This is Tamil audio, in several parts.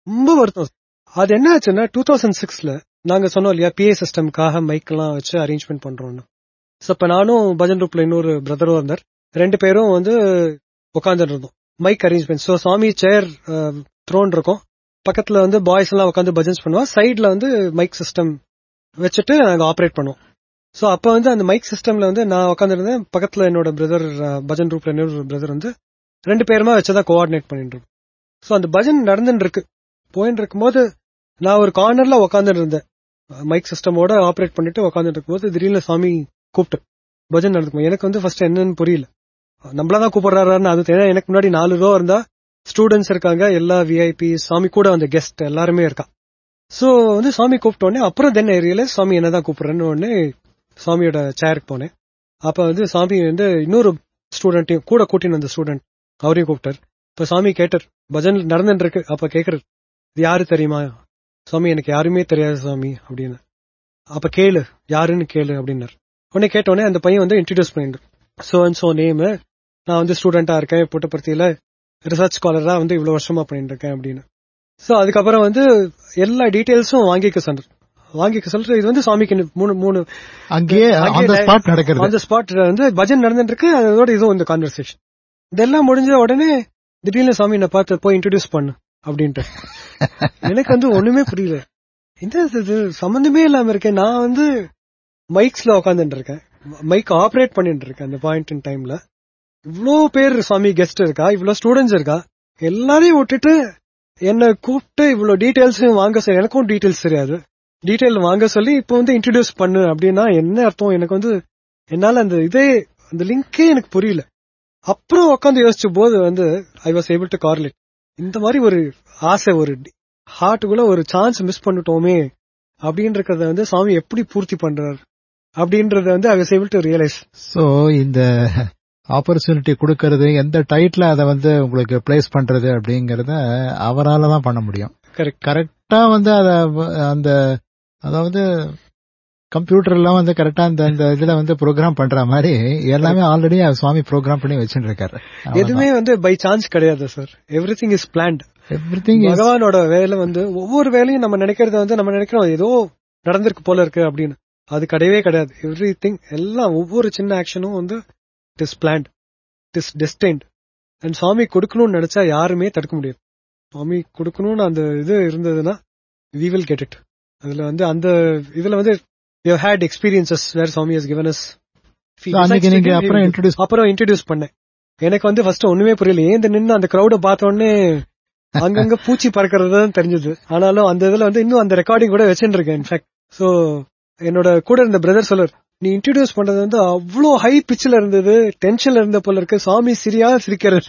ரொம்ப வருத்தம் அது என்ன ஆச்சுன்னா டூ தௌசண்ட் சிக்ஸ்ல நாங்க சொன்னோம் இல்லையா பிஏ சிஸ்டம்காக மைக் எல்லாம் வச்சு அரேஞ்ச்மெண்ட் பண்றோம்னு ஸோ இப்ப நானும் பஜன் ரூப்ல இன்னொரு பிரதரும் இருந்தார் ரெண்டு பேரும் வந்து உட்காந்துட்டு இருந்தோம் மைக் அரேஞ்ச்மெண்ட் ஸோ சாமி சேர் த்ரோன் இருக்கும் பக்கத்துல வந்து பாய்ஸ் எல்லாம் உட்காந்து பஜன்ஸ் பண்ணுவா சைட்ல வந்து மைக் சிஸ்டம் வச்சுட்டு நாங்க ஆப்ரேட் பண்ணுவோம் ஸோ அப்ப வந்து அந்த மைக் சிஸ்டம்ல வந்து நான் உட்காந்துருந்தேன் பக்கத்துல என்னோட பிரதர் பஜன் ரூப்ல இன்னொரு பிரதர் வந்து ரெண்டு பேருமா வச்சுதான் கோஆர்டினேட் பண்ணிட்டு இருக்கோம் ஸோ அந்த பஜன் நடந்துட்டு இருக்கு போயிட்டு இருக்கும்போது நான் ஒரு கார்னர்ல உட்காந்துட்டு இருந்தேன் மைக் சிஸ்டமோட ஆப்ரேட் பண்ணிட்டு உட்காந்துட்டு இருக்கும்போது திடீர்னு சாமி கூப்பிட்டு பஜன் நடக்கும் எனக்கு வந்து ஃபர்ஸ்ட் என்னன்னு புரியல நம்மளதான் கூப்பிடுறாருன்னு அது தெரியும் எனக்கு முன்னாடி நாலு ரூபா இருந்தா ஸ்டூடெண்ட்ஸ் இருக்காங்க எல்லா விஐபி சாமி கூட அந்த கெஸ்ட் எல்லாருமே இருக்கா சோ வந்து சாமி கூப்பிட்ட உடனே அப்புறம் தென் ஏரியால சாமி என்னதான் கூப்பிடுறேன்னு உடனே சாமியோட சேருக்கு போனேன் அப்ப வந்து சாமி வந்து இன்னொரு ஸ்டூடெண்ட்டையும் கூட கூட்டின்னு வந்த ஸ்டூடெண்ட் அவரையும் கூப்பிட்டார் இப்ப சாமி கேட்டார் பஜன் நடந்துட்டு இருக்கு அப்ப கேக்குறாரு இது யாரு தெரியுமா சாமி எனக்கு யாருமே தெரியாது சாமி அப்படின்னு அப்ப கேளு யாருன்னு கேளு அப்படின்னாரு உடனே கேட்ட உடனே அந்த பையன் வந்து இன்ட்ரடியூஸ் பண்ணிட்டு சோ அண்ட் சோ நேம் நான் வந்து ஸ்டூடெண்டா இருக்கேன் புட்டபர்த்தியில ரிசர்ச் ஸ்காலரா வந்து இவ்வளவு வருஷமா பண்ணிட்டு இருக்கேன் அப்படின்னு சோ அதுக்கப்புறம் வந்து எல்லா டீடைல்ஸும் வாங்கிக்க சொன்னார் வாங்கிக்க சொல்ற இது வந்து சாமிக்கு மூணு மூணு அங்கேயே ஆன் த ஸ்பாட் நடக்கிறது அந்த ஸ்பாட் வந்து பஜன் நடந்துட்டு இருக்கு அதோட இதுவும் இந்த கான்வர்சேஷன் இதெல்லாம் முடிஞ்ச உடனே திடீர்னு சாமி என்ன பார்த்து போய் இன்ட்ரடியூஸ் பண்ணு அப்படின்ட்டு எனக்கு வந்து ஒண்ணுமே புரியல இந்த இது சம்பந்தமே இல்லாம இருக்கேன் நான் வந்து மைக்ஸ்ல உட்காந்துட்டு இருக்கேன் மைக் ஆப்ரேட் பண்ணிட்டு இருக்கேன் அந்த பாயிண்ட் இன் டைம்ல இவ்ளோ பேர் சாமி கெஸ்ட் இருக்கா இவ்ளோ ஸ்டூடெண்ட்ஸ் இருக்கா எல்லாரையும் விட்டுட்டு என்ன கூப்பிட்டு இவ்வளவு டீடைல்ஸ் வாங்க சொல்லி எனக்கும் டீடைல்ஸ் தெரியாது டீடைல் வாங்க சொல்லி இப்போ வந்து இன்ட்ரடியூஸ் பண்ணு அப்படின்னா என்ன அர்த்தம் எனக்கு வந்து என்னால அந்த இதே அந்த லிங்கே எனக்கு புரியல அப்புறம் உட்காந்து யோசிச்ச போது வந்து I was able to correlate இந்த மாதிரி ஒரு ஆசை ஒரு ஹார்ட்டுக்குள்ள ஒரு சான்ஸ் மிஸ் பண்ணிட்டோமே அப்படின்றத வந்து சாமி எப்படி பூர்த்தி பண்றாரு அப்படின்றத வந்து I was able to realise so இந்த ஆப்பர்ச்சுனிட்டி கொடுக்கறது எந்த டைட்ல அதை வந்து உங்களுக்கு பிளேஸ் பண்றது அப்படிங்கறத அவரால தான் பண்ண முடியும் கரெக்ட் கரெக்டா வந்து அத அந்த அதாவது கம்ப்யூட்டர் எல்லாம் வந்து கரெக்டா இந்த இந்த இதுல வந்து ப்ரோக்ராம் பண்ற மாதிரி எல்லாமே ஆல்ரெடி சுவாமி ப்ரோக்ராம் பண்ணி வச்சுட்டு இருக்காரு எதுவுமே வந்து பை சான்ஸ் கிடையாது sir everything is planned everything பகவானோட வேலை வந்து ஒவ்வொரு வேலையும் நம்ம நினைக்கிறது வந்து நம்ம நினைக்கிறோம் ஏதோ நடந்திருக்கு போல இருக்கு அப்படின்னு அது கிடையவே கிடையாது எவ்ரி திங் எல்லாம் ஒவ்வொரு சின்ன ஆக்ஷனும் வந்து it is planned it is destined and Swami கொடுக்கணும்னு நினைச்சா யாருமே தடுக்க முடியாது சுவாமி கொடுக்கணும்னு அந்த இது இருந்ததுன்னா வி வில் கெட் இட் அதுல வந்து அந்த இதுல வந்து you had experiences where Swami has given us அன்னைக்கு நீங்க அப்புறம் introduce- அப்புறம் இன்ட்ரடியூஸ் பண்ணேன் எனக்கு வந்து ஃபர்ஸ்ட் ஒண்ணுமே புரியல ஏன் நின்னு அந்த கிரௌட பார்த்த உடனே அங்கங்க பூச்சி பறக்கிறது தான் தெரிஞ்சது ஆனாலும் அந்த இதுல வந்து இன்னும் அந்த ரெக்கார்டிங் கூட வச்சுட்டு இருக்கேன் இன்ஃபேக்ட் சோ என்னோட கூட இருந்த பிரதர் சொல்றார் நீ இன்ட்ரடியூஸ் பண்றது வந்து அவ்வளோ ஹை பிச்சில் இருந்தது டென்ஷன்ல இருந்த போல இருக்கு சாமி சிரியா சிரிக்கிறார்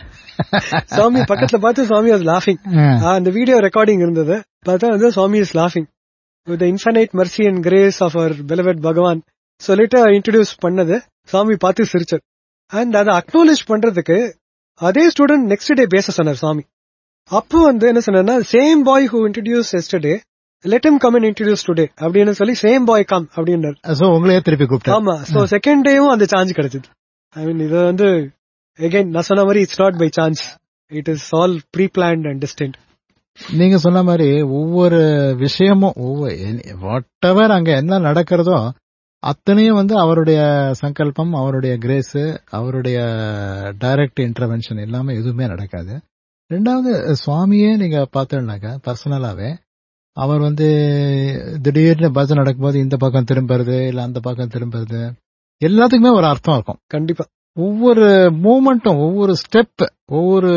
சாமி பக்கத்துல பார்த்து சாமி வாஸ் லாஃபிங் அந்த வீடியோ ரெக்கார்டிங் இருந்தது பார்த்தா வந்து சுவாமி இஸ் லாஃபிங் with infinite mercy and grace of our beloved Bhagavan சொல்லிட்டு இன்ட்ரடியூஸ் பண்ணது சாமி பார்த்து சிரிச்சார் அண்ட் அதை அக்னாலேஜ் பண்றதுக்கு அதே ஸ்டூடெண்ட் நெக்ஸ்ட் டே பேச சொன்னார் சாமி அப்போ வந்து என்ன சொன்னார்னா same boy who introduce yesterday let him come and introduce today அப்படின்னு சொல்லி சேம் பாய் கம் அப்படின்னாரு சோ உங்களையே திருப்பி கூப்பிட்டாரு ஆமா சோ செகண்ட் டேவும் அந்த சான்ஸ் கிடைச்சது ஐ மீன் இது வந்து எகைன் நான் சொன்ன மாதிரி it's not by chance it is all pre planned and destined நீங்க சொன்ன மாதிரி ஒவ்வொரு விஷயமும் ஒவ்வொரு வாட் எவர் அங்க என்ன நடக்கிறதோ அத்தனையும் வந்து அவருடைய சங்கல்பம் அவருடைய கிரேஸ் அவருடைய டைரக்ட் இன்டர்வென்ஷன் இல்லாம எதுவுமே நடக்காது ரெண்டாவது சுவாமியே நீங்க பார்த்தோம்னாக்கா பர்சனலாவே அவர் வந்து திடீர்னு பஸ் நடக்கும்போது இந்த பக்கம் திரும்புறது இல்ல அந்த பக்கம் திரும்புறது எல்லாத்துக்குமே ஒரு அர்த்தம் இருக்கும் கண்டிப்பா ஒவ்வொரு மூமெண்ட்டும் ஒவ்வொரு ஸ்டெப் ஒவ்வொரு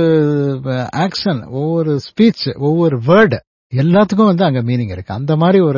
ஆக்ஷன் ஒவ்வொரு ஸ்பீச் ஒவ்வொரு வேர்டு எல்லாத்துக்கும் வந்து அங்க மீனிங் இருக்கு அந்த மாதிரி ஒரு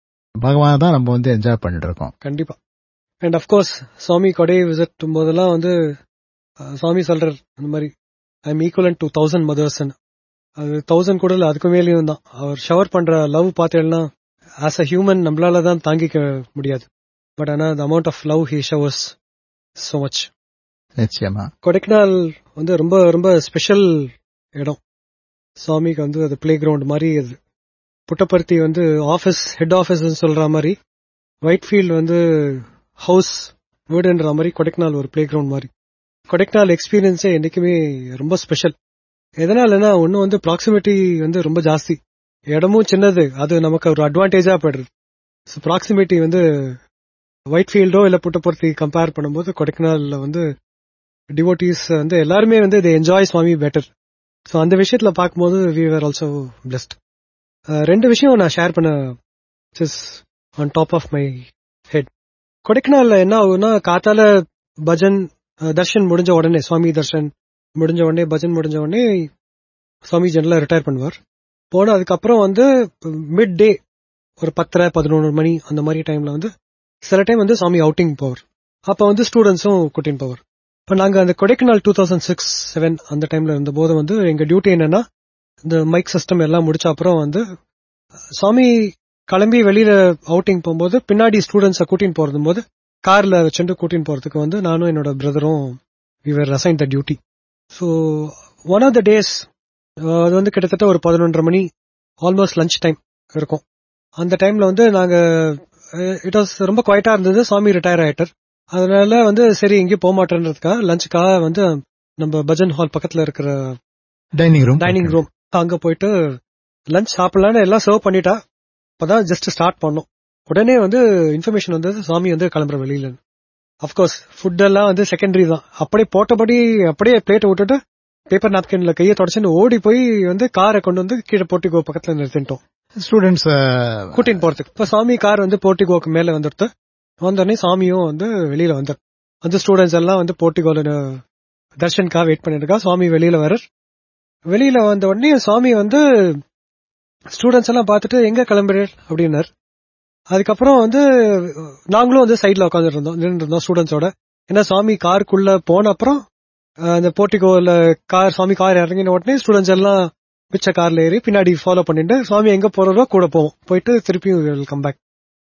பகவான் தான் நம்ம வந்து என்ஜாய் பண்ணிட்டு இருக்கோம் கண்டிப்பா அண்ட் அஃப்கோர்ஸ் சுவாமி கொடை விசிட் போதெல்லாம் வந்து அஹ், சுவாமி சொல்றார் அந்த மாதிரி I am equivalent to thousand mothers அது தௌசண்ட் கூட இல்ல அதுக்கு மேலேயும் தான் அவர் ஷவர் பண்ற லவ் பார்த்தேன்னா ஆஸ் அ ஹியூமன் நம்மளால தான் தாங்கிக்க முடியாது பட் ஆனா the amount of love he showers so much நிச்சயமா கொடைக்கானல் வந்து ரொம்ப ரொம்ப ஸ்பெஷல் இடம் சுவாமிக்கு வந்து அது பிளே கிரவுண்ட் மாதிரி அது புட்டபர்த்தி வந்து ஆபீஸ் ஹெட் ஆபீஸ் சொல்ற மாதிரி ஒயிட்ஃபீல்ட் வந்து ஹவுஸ் வீடுன்ற மாதிரி கொடைக்கானல் ஒரு பிளே கிரவுண்ட் மாதிரி கொடைக்கானல் எக்ஸ்பீரியன்ஸே என்னைக்குமே ரொம்ப ஸ்பெஷல் எதனாலனா ஒன்னு வந்து ப்ராக்சிமிட்டி வந்து ரொம்ப ஜாஸ்தி இடமும் சின்னது அது நமக்கு ஒரு அட்வான்டேஜா போயிடுது ப்ராக்சிமிட்டி வந்து ஒயிட் ஃபீல்டோ இல்ல புட்டபர்த்தி கம்பேர் பண்ணும்போது கொடைக்கானல்ல வந்து டிவோட்டிஸ் வந்து எல்லாருமே வந்து they enjoy Swami better so அந்த விஷயத்துல பார்க்கும்போது வி ஆர் ஆல்சோ பிளஸ்ட் ரெண்டு விஷயம் நான் ஷேர் பண்ண on top of my head கொடைக்கானல்ல என்ன ஆகும்னா காத்தால பஜன் அஹ், தர்ஷன் முடிஞ்ச உடனே சுவாமி தர்ஷன் முடிஞ்ச உடனே பஜன் முடிஞ்ச உடனே சுவாமி ஜெனரலா ரிட்டையர் பண்ணுவார் போன அதுக்கப்புறம் வந்து மிட் டே ஒரு பத்தரை பதினொன்று மணி அந்த மாதிரி டைம்ல வந்து சில டைம் வந்து சாமி அவுட்டிங் போவார் அப்ப வந்து ஸ்டூடெண்ட்ஸும் கூட்டின்னு போவார் இப்ப நாங்க அந்த Kodaikanal two thousand six seven அந்த டைம்ல இருந்த போது வந்து எங்க டியூட்டி என்னன்னா இந்த மைக் சிஸ்டம் எல்லாம் முடிச்ச அப்புறம் வந்து சாமி கிளம்பி வெளியில அவுட்டிங் போகும்போது பின்னாடி ஸ்டூடெண்ட்ஸை கூட்டின்னு போறது போது கார்ல வச்சுட்டு கூட்டின்னு போறதுக்கு வந்து நானும் என்னோட பிரதரும் we were assign the duty so one of the days அது வந்து கிட்டத்தட்ட ஒரு பதினொன்றரை மணி ஆல்மோஸ்ட் லஞ்ச் டைம் இருக்கும் அந்த டைம்ல வந்து நாங்க இட் வாஸ் ரொம்ப குவைட்டா இருந்தது சாமி ரிட்டையர் ஆயிட்டார் அதனால வந்து சரி எங்கேயும் போக மாட்டேன்றதுக்காக லஞ்சுக்காக வந்து நம்ம பஜன் ஹால் பக்கத்துல இருக்கிற டைனிங் ரூம் டைனிங் ரூம் அங்க போயிட்டு லஞ்ச் சாப்பிடலான்னு எல்லாம் சர்வ் பண்ணிட்டா அப்பதான் ஜஸ்ட் ஸ்டார்ட் பண்ணோம் உடனே வந்து இன்ஃபர்மேஷன் வந்தது சாமி வந்து கிளம்புற வெளியில அப்கோர்ஸ் ஃபுட் எல்லாம் வந்து செகண்டரி தான் அப்படியே போட்டபடி அப்படியே பிளேட்டை விட்டுட்டு பேப்பர் நாப்கின்ல கையை தொடச்சுன்னு ஓடி போய் வந்து காரை கொண்டு வந்து கீழே போர்ட்டிகோ பக்கத்துல நிறுத்திட்டோம் ஸ்டூடெண்ட்ஸ் கூட்டின்னு போறதுக்கு இப்ப சாமி கார் வந்து போர்ட்டிகோக்கு மேல வந்துடுத்து வந்தோடனே சாமியும் வந்து வெளியில வந்தார் அந்த ஸ்டூடெண்ட்ஸ் எல்லாம் வந்து போர்ட்டிகோல தர்ஷனுக்காக வெயிட் பண்ணிட்டு இருக்கா சுவாமி வெளியில வரார் வெளியில வந்த உடனே சுவாமி வந்து ஸ்டூடெண்ட்ஸ் எல்லாம் பார்த்துட்டு எங்க கிளம்புறீர் அப்படின்னார் அதுக்கப்புறம் வந்து நாங்களும் வந்து சைட்ல உட்காந்துட்டு இருந்தோம் நின்று இருந்தோம் ஸ்டூடெண்ட்ஸோட ஏன்னா சுவாமி காருக்குள்ள போன அப்புறம் அஹ், அந்த போர்ட்டிகோல கார் சுவாமி கார் இறங்கின உடனே ஸ்டூடெண்ட்ஸ் எல்லாம் மிச்ச கார்ல ஏறி பின்னாடி ஃபாலோ பண்ணிட்டு சுவாமி எங்க போறதோ கூட போவோம் போயிட்டு திருப்பியும் கம் பேக்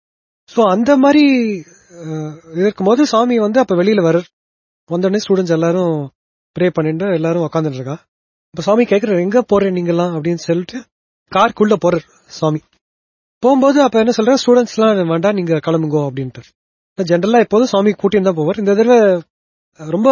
ஸோ அந்த மாதிரி அஹ், இருக்கும்போது சாமி வந்து அப்ப வெளியில வர்றார் வந்தோடனே ஸ்டூடெண்ட்ஸ் எல்லாரும் ப்ரே பண்ணிட்டு எல்லாரும் உட்காந்துட்டு இருக்கா இப்ப சாமி கேக்குறாரு எங்க போறேன் நீங்கெல்லாம் அப்படின்னு சொல்லிட்டு கார்க்குள்ள போறார் சாமி போகும்போது அப்ப என்ன சொல்ற ஸ்டூடெண்ட்ஸ் எல்லாம் வேண்டாம் நீங்க கிளம்புங்கோ அப்படின்ட்டு ஜென்ரலா எப்போதும் சாமி கூட்டின்னு தான் போவார் இந்த தடவை ரொம்ப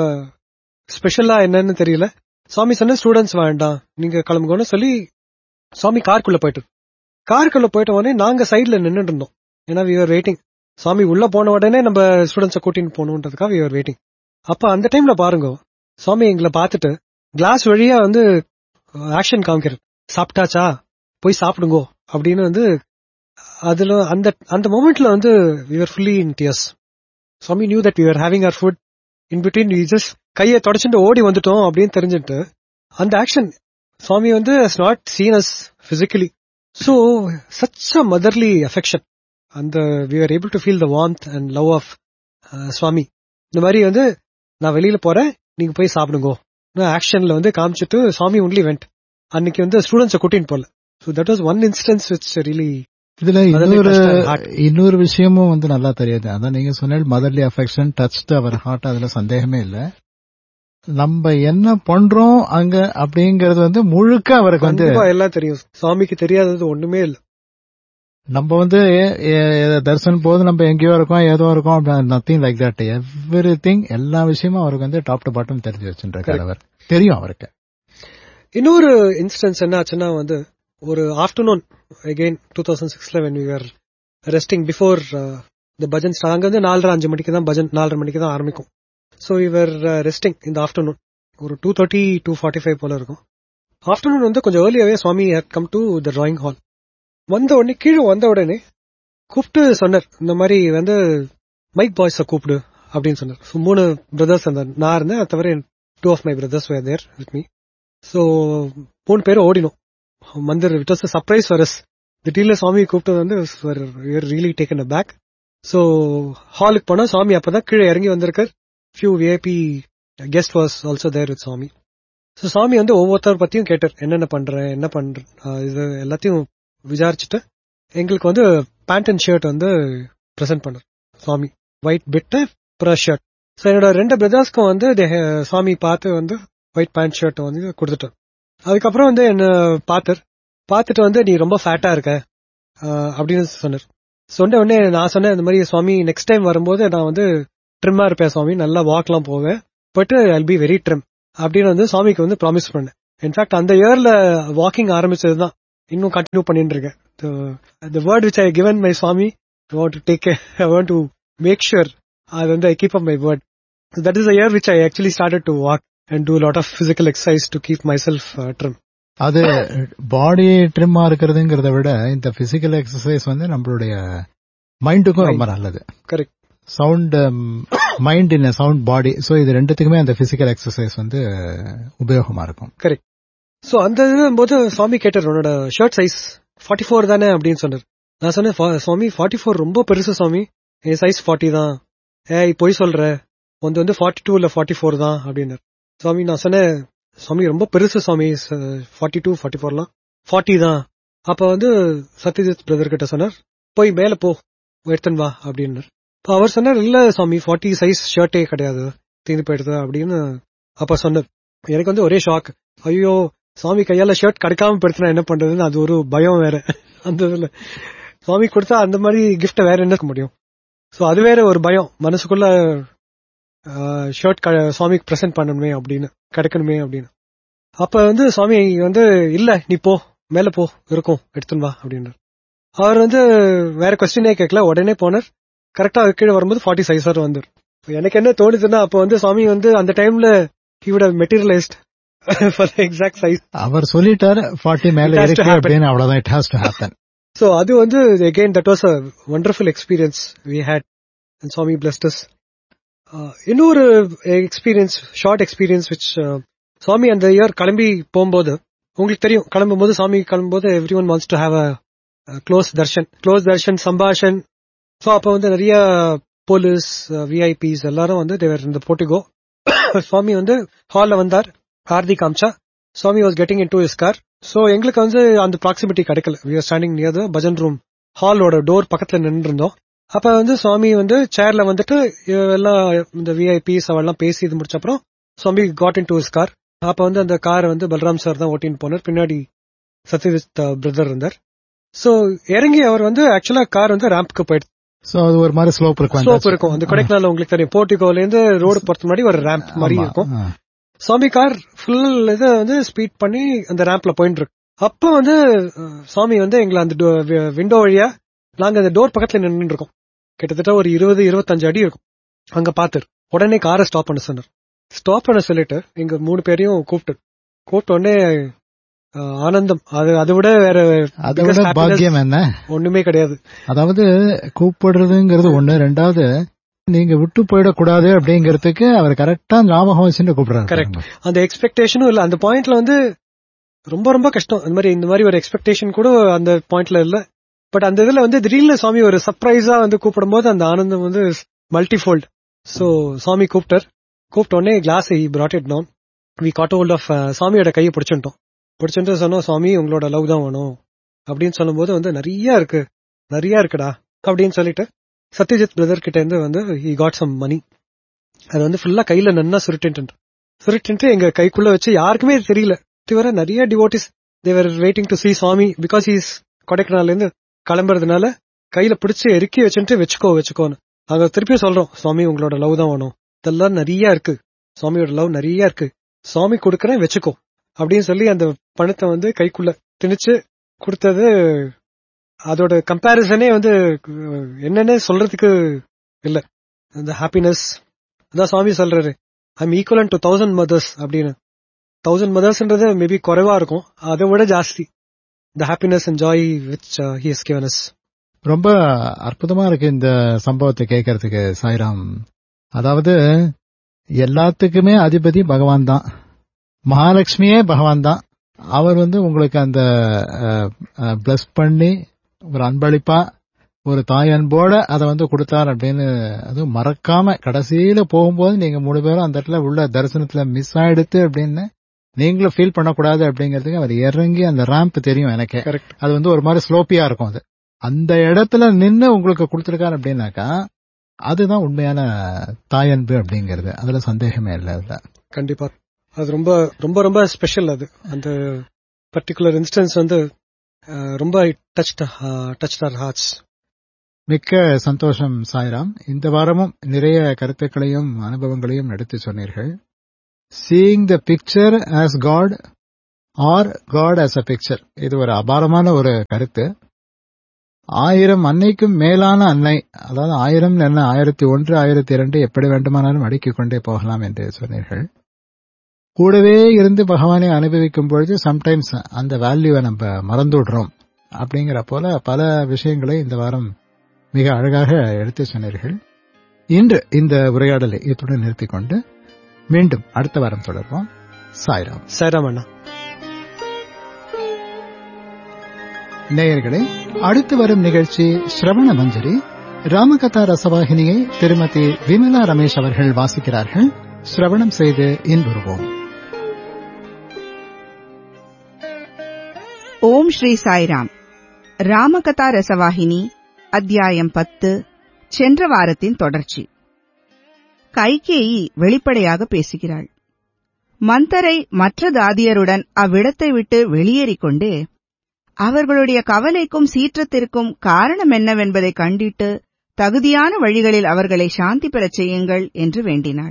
ஸ்பெஷலா என்னன்னு தெரியல சாமி சொன்ன ஸ்டூடெண்ட்ஸ் வேண்டாம் நீங்க கிளம்புங்கன்னு சொல்லி சாமி காருக்குள்ள போயிட்டு காருக்குள்ள போயிட்ட உடனே நாங்க சைடுல நின்னுட்டு இருந்தோம் ஏன்னா விவர் வெயிட்டிங் சாமி உள்ள போன உடனே நம்ம ஸ்டூடெண்ட்ஸை கூட்டின்னு போகணுன்றதுக்காக விவர் வெயிட்டிங் அப்ப அந்த டைம்ல பாருங்க சாமி எங்களை பார்த்துட்டு கிளாஸ் வழியா வந்து ஆக்ஷன் காமிக்கிறது சாப்பிட்டாச்சா போய் சாப்பிடுங்கோ அப்படின்னு வந்து அதுல அந்த அந்த மொமெண்ட்ல வந்து we were fully in tears Swami knew that you are having our food in between you just கையை தொடச்சுட்டு ஓடி வந்துட்டோம் அப்படின்னு தெரிஞ்சுட்டு அந்த ஆக்ஷன் சுவாமி வந்து not seen as physically so such a motherly affection அந்த we are able to feel the warmth and love of Swami இந்த மாதிரி வந்து நான் வெளியில போறேன் நீங்க போய் சாப்பிடுங்கோ ஆக்ஷன்ல வந்து காமிச்சிட்டு சுவாமி ஒன்லி வெண்ட் அன்னைக்கு வந்து ஸ்டூடெண்ட்ஸை கூட்டின்னு போல so that was one instance which really இதுல Motherly இன்னொரு touched our heart. இன்னொரு விஷயமும் வந்து நல்லா தெரியுது அதான் நீங்க சொன்ன motherly affection touched our heart அதுல சந்தேகமே இல்ல நம்ம என்ன பண்றோம் அங்க அப்படிங்கறது வந்து முழுக்க அவருக்கு வந்து கண்டிப்பா எல்லாம் தெரியும் சுவாமிக்கு தெரியாதது ஒண்ணுமே இல்ல நம்ம வந்து ஏ- ஏ- தரிசனம் போது நம்ம எங்கேயோ இருக்கோம் ஏதோ இருக்கோம் nothing like that everything எல்லா விஷயமும் அவருக்கு வந்து டாப் டு பாட்டம் தெரிஞ்சு வச்சுருக்காரு அவர் தெரியும் அவருக்கு இன்னொரு இன்ஸ்டன்ஸ் என்ன ஆச்சுன்னா வந்து ஒரு ஆஃப்டர்நூன் அகெயின் டூ தௌசண்ட் சிக்ஸ்ல when you are resting before the bhajan start- அங்க வந்து நாலரை அஞ்சு மணிக்கு தான் பஜன் நாலரை மணிக்கு தான் ஆரம்பிக்கும் ஸோ இவர் ரெஸ்டிங் இந்த ஆஃப்டர்நூன் ஒரு two thirty two forty five போல இருக்கும் ஆஃப்டர்நூன் வந்து கொஞ்சம் ஏர்லியாவே Swami come to the drawing hall வந்த உடனே கீழே வந்த உடனே கூப்பிட்டு சொன்னார் இந்த மாதிரி வந்து மைக் பாய்ஸை கூப்பிடு அப்படின்னு சொன்னார் ஸோ மூணு பிரதர்ஸ் அந்த நான் இருந்தேன் அது தவிர two of my brothers were there with me so மூணு பேரும் ஓடினோம் mandir it was surprise for us திடீர்ல சுவாமி கூப்பிட்டது வந்து really taken aback so ஹாலுக்கு போனா சுவாமி அப்பதான் கீழே இறங்கி வந்திருக்கார் few VIP guest was also there with Swami so Swami வந்து ஒவ்வொருத்தர் பத்தியும் கேட்டார் என்னென்ன பண்றேன் என்ன பண்றேன் ஆஹ் இது எல்லாத்தையும் விசாரிச்சுட்டு எங்களுக்கு வந்து பேண்ட் அண்ட் ஷர்ட் வந்து ப்ரெசென்ட் பண்ணார் சுவாமி ஒயிட் பிட்டு அப்புறம் ஷர்ட் ஸோ என்னோட ரெண்டு பிரதர்ஸ்க்கும் வந்து they ha- சுவாமி பார்த்து வந்து ஒயிட் பேண்ட் ஷர்ட் வந்து கொடுத்துட்டார் அதுக்கப்புறம் வந்து என்ன பார்த்தார் பார்த்துட்டு வந்து நீ ரொம்ப ஃபேட்டா இருக்க ஆஹ் அப்படின்னு சொன்னார் சொன்ன உடனே நான் சொன்னேன் இந்த மாதிரி சுவாமி நெக்ஸ்ட் டைம் வரும்போது நான் வந்து ட்ரிம்மா இருப்பேன் சுவாமி நல்லா வாக்லாம் போவேன் but I'll be very trim அப்படின்னு வந்து சுவாமிக்கு வந்து ப்ராமிஸ் பண்ணேன் இன்ஃபேக்ட் அந்த இயர்ல வாக்கிங் ஆரம்பிச்சது தான் இன்னும் கண்டினியூ பண்ணிட்டு இருக்கேன் the word which I given my Swami I want to take I want to make sure அது வந்து I keep up my word that is a year which I actually started to walk and do lot of physical exercise to keep myself trim அது பாடி ட்ரிம்மா இருக்கிறதுங்கிறத விட இந்த பிசிக்கல் எக்ஸசைஸ் வந்து நம்மளுடைய மைண்டுக்கும் ரொம்ப நல்லது correct sound mind in sound body so இது ரெண்டுத்துக்குமே அந்த பிசிக்கல் எக்ஸசைஸ் வந்து உபயோகமா இருக்கும் கரெக்ட் சோ அந்த இது போது சுவாமி கேட்டார் உன்னோட ஷர்ட் சைஸ் ஃபார்ட்டி ஃபோர் தானே அப்படின்னு சொன்னார் நான் சொன்னேன் "ஃபா- சுவாமி ஃபார்ட்டி ஃபோர் ரொம்ப பெருசு சுவாமி என் சைஸ் ஃபார்ட்டி தான் ஏய் பொய் சொல்ற உந்து வந்து ஃபார்ட்டி டூ இல்ல ஃபார்ட்டி ஃபோர் தான் அப்படின்னாரு சுவாமி நான் சொன்னேன் சுவாமி ரொம்ப பெருசு சுவாமி ஃபார்ட்டி டூ ஃபார்ட்டி ஃபோர்லாம் ஃபார்ட்டி தான் அப்ப வந்து சத்யஜித் பிரதர் கிட்ட சொன்னார் போய் மேல போ எடுத்துன்னு வா அப்படின்னார் அப்ப அவர் சொன்னார் இல்ல சுவாமி ஃபார்ட்டி சைஸ் ஷர்ட்டே கிடையாது தீர்ந்து போயிடுது அப்படின்னு அப்ப சொன்னார் எனக்கு வந்து ஒரே ஷாக் ஐயோ சுவாமி கையால ஷர்ட் கிடைக்காம படுத்தினா என்ன பண்றதுன்னு அது ஒரு பயம் வேற அந்த இதுல சுவாமி கொடுத்தா அந்த மாதிரி கிஃப்ட வேற என்ன இருக்க முடியும் சோ அது வேற ஒரு பயம் மனசுக்குள்ள ஷர்ட் சுவாமிக்கு பிரசன்ட் பண்ணணுமே அப்படின்னு கிடைக்கணுமே அப்படின்னு அப்ப வந்து சுவாமி வந்து இல்ல நீ போ மேல போ இருக்கும் எடுத்துன்னு வா அப்படின்னாரு அவர் வந்து வேற கொஸ்டினே கேட்கல உடனே போனார் கரெக்டா கீழே வரும்போது ஃபார்ட்டி சைஸர் வந்தார் எனக்கு என்ன தோணுதுன்னா அப்ப வந்து சுவாமி வந்து அந்த டைம்ல he would have materialized for the exact size அவர் சொல்லிட்டாரு ஃபார்ட்டி மேல It has to இருக்கு happen. அப்படின்னு அவ்வளவுதான் it has to happen So அது வந்து again that was a wonderful experience we had and Swami blessed us. Uh, இன்னொரு experience short experience which Swami அந்த இயர் கிளம்பி போகும்போது உங்களுக்கு தெரியும் கிளம்பும் போது சாமி கிளம்பும்போது everyone wants to have a close darshan close darshan சம்பாஷன் ஸோ அப்போ வந்து நிறைய போலீஸ் விஐபிஸ் எல்லாரும் வந்து தேவர் இந்த போட்டிகோ சுவாமி வந்து ஹால்ல வந்தார் ஆர்த்தி காமிச்சா Swami was getting in to his car so எங்களுக்கு வந்து அந்த ப்ராக்சிமிட்டி கிடைக்கல we are standing near the bhajan room ஹாலோட டோர் பக்கத்துல நின்று இருந்தோம் அப்ப வந்து சுவாமி வந்து சேர்ல வந்துட்டு எல்லாம் இந்த விஐபிஸ் அவெல்லாம் பேசி இது முடிச்ச அப்புறம் Swami got in to his car அப்ப வந்து அந்த கார் வந்து பல்ராம் சார் தான் ஓட்டின்னு போனார் பின்னாடி சத்யஜித் பிரதர் இருந்தார் சோ இறங்கி அவர் வந்து ஆக்சுவலா கார் வந்து ரேம்ப்க்கு போயிடுச்சு சோ அது ஒரு மாதிரி ஸ்லோப் இருக்கும் ஸ்லோப் இருக்கும் அந்த கொடைக்கானல் உங்களுக்கு தெரியும் போர்ட்டிகோல இருந்து ரோடு போறது முன்னாடி ஒரு ரேம்ப் மாதிரி இருக்கும் சுவாமி கார் ஃபுல் இதை வந்து ஸ்பீட் பண்ணி அந்த ரேம்ப்ல போயிட்டு இருக்கு அப்ப வந்து அஹ், சுவாமி வந்து எங்களை அந்த விண்டோ வழியா நாங்க அந்த டோர் பக்கத்துல நின்று இருக்கோம் கிட்டத்தட்ட ஒரு இருபது இருபத்தஞ்சு அடி இருக்கும் அங்க பாத்துரு உடனே காரை ஸ்டாப் பண்ண சொன்னார் ஸ்டாப் பண்ண சொல்லிட்டு எங்க மூணு பேரையும் கூப்பிட்டு கூப்பிட்ட உடனே அஹ், ஆனந்தம் அது அதை விட வேற அதை biggest விட happiness பாக்கியம் என்ன ஒண்ணுமே கிடையாது அதாவது கூப்பிடுறதுங்கிறது ஒண்ணு ரெண்டாவது நீங்க விட்டு போயிடக்கூடாது அப்படிங்கறதுக்கு அவர் கரெக்டா ஞாபகம் வச்சுட்டு கூப்பிடுறாரு Correct. பாருங்க. அந்த எக்ஸ்பெக்டேஷனும் இல்ல அந்த பாயிண்ட்ல வந்து ரொம்ப ரொம்ப கஷ்டம் இந்த மாதிரி இந்த மாதிரி ஒரு எக்ஸ்பெக்டேஷன் கூட அந்த பாயிண்ட்ல இல்ல பட் அந்த இதுல வந்து திடீர்னு சுவாமி ஒரு சர்ப்ரைஸா வந்து கூப்பிடும் போது அந்த ஆனந்தம் வந்து மல்டிஃபோல்ட் சோ சுவாமி கூப்பிட்டார் கூப்பிட்ட உடனே glass he brought it down we got hold of சுவாமியோட கையை பிடிச்சிட்டோம் பிடிச்சிட்டு சொன்னோம் சுவாமி உங்களோட லவ் தான் வேணும் அப்படின்னு சொல்லும்போது வந்து நிறைய இருக்கு நிறைய இருக்குடா அப்படின்னு சொல்லிட்டு சத்யஜித் பிரதர் கிட்ட இருந்து வந்து ஹி காட் சம் மணி அது வந்து ஃபுல்லா கையில நன்னா சுருட்டின்ட்டு சுருட்டின்ட்டு எங்க கைக்குள்ள வச்சு யாருக்குமே இது தெரியல இதுவரை நிறைய devotees they were waiting to see Swami because is கொடைக்கானல்ல இருந்து கிளம்புறதுனால கையில பிடிச்சு இறுக்கி வச்சுட்டு வச்சுக்கோ வச்சுக்கோன்னு நாங்க திருப்பி சொல்றோம் சுவாமி உங்களோட லவ் தான் வேணும் இதெல்லாம் நிறைய இருக்கு சுவாமியோட லவ் நிறைய இருக்கு சுவாமி கொடுக்கறேன் வச்சுக்கோ அப்படின்னு சொல்லி அந்த பணத்தை வந்து கைக்குள்ள திணிச்சு கொடுத்தது அதோட கம்பேரிசனே வந்து அஹ், என்னன்னு சொல்றதுக்கு இல்ல அந்த ஹாப்பினஸ் அதான் சுவாமி சொல்றாரு I'm equivalent to thousand mothers அப்படின்னு தௌசண்ட் மதர்ஸ்ன்றது மேபி குறைவா இருக்கும் அதை விட ஜாஸ்தி the happiness and joy which he has given us ரொம்ப அற்புதமா இருக்கு இந்த சம்பவத்தை கேட்கறதுக்கு சாய்ராம் அதாவது எல்லாத்துக்குமே அதிபதி பகவான் தான் மகாலட்சுமியே பகவான் தான் அவர் வந்து உங்களுக்கு அந்த பிளஸ் பண்ணி ஒரு அன்பளிப்பா ஒரு தாய் அன்போட அதை வந்து கொடுத்தார் அப்படின்னு அதுவும் மறக்காம கடைசியில போகும்போது நீங்க மூணு பேரும் அந்த இடத்துல உள்ள தரிசனத்துல மிஸ் ஆயிடுத்து அப்படின்னு நீங்களும் ஃபீல் பண்ணக்கூடாது அப்படிங்கிறதுக்கு அவர் இறங்கி அந்த ரேம்ப் தெரியும் எனக்கே கரெக்ட் அது வந்து ஒரு மாதிரி ஸ்லோப்பியா இருக்கும் அது அந்த இடத்துல நின்னு உங்களுக்கு கொடுத்திருக்காரு அப்படின்னாக்கா அதுதான் உண்மையான தாயன்பு அப்படிங்கிறது அதுல சந்தேகமே இல்லை அதுல கண்டிப்பா அது ரொம்ப ரொம்ப ரொம்ப ஸ்பெஷல் அது அந்த பர்டிகுலர் இன்ஸ்டன்ஸ் வந்து அஹ், ரொம்ப டச் டச் ஆர் ஹார்ட்ஸ் மிக்க சந்தோஷம் சாய்ராம் இந்த வாரமும் நிறைய கருத்துக்களையும் அனுபவங்களையும் எடுத்து சொன்னீர்கள் seeing the picture as God or God as a picture இது ஒரு அபாரமான ஒரு கருத்து ஆயிரம் அன்னைக்கும் மேலான அன்னை அதாவது ஆயிரம் என்ன ஆயிரத்தி ஒன்று ஆயிரத்தி இரண்டு எப்படி வேண்டுமானாலும் அடுக்கிக் கொண்டே போகலாம் என்று சொன்னீர்கள் கூடவே இருந்து பகவானை அனுபவிக்கும் பொழுது சம்டைம்ஸ் அந்த வேல்யூவை நம்ம மறந்துடுறோம் அப்படிங்கிற போல பல விஷயங்களை இந்த வாரம் மிக அழகாக எடுத்து சொன்னீர்கள் இன்று இந்த உரையாடலை இத்துடன் நிறுத்திக் கொண்டு மீண்டும் அடுத்த வாரம் தொடர்வோம் சாய்ராம் சாய்ராம் அண்ணா நேயர்களே அடுத்து வரும் நிகழ்ச்சி ஸ்ரவண மஞ்சரி ராமகதா ரசவாகினியை திருமதி விமலா ரமேஷ் அவர்கள் வாசிக்கிறார்கள் சிரவணம் செய்து இன்புறுவோம் ஓம் ஸ்ரீ சாய்ராம் ராமகதா ரசவாகினி அத்தியாயம் பத்து சென்ற வாரத்தின் தொடர்ச்சி கைகேயி வெளிப்படையாக பேசுகிறாள் மந்தரை மற்ற தாதியருடன் அவ்விடத்தை விட்டு வெளியேறிக் கொண்டே அவர்களுடைய கவலைக்கும் சீற்றத்திற்கும் காரணம் என்னவென்பதை கண்டிட்டு தகுதியான வழிகளில் அவர்களை சாந்தி பெறச் செய்யுங்கள் என்று வேண்டினாள்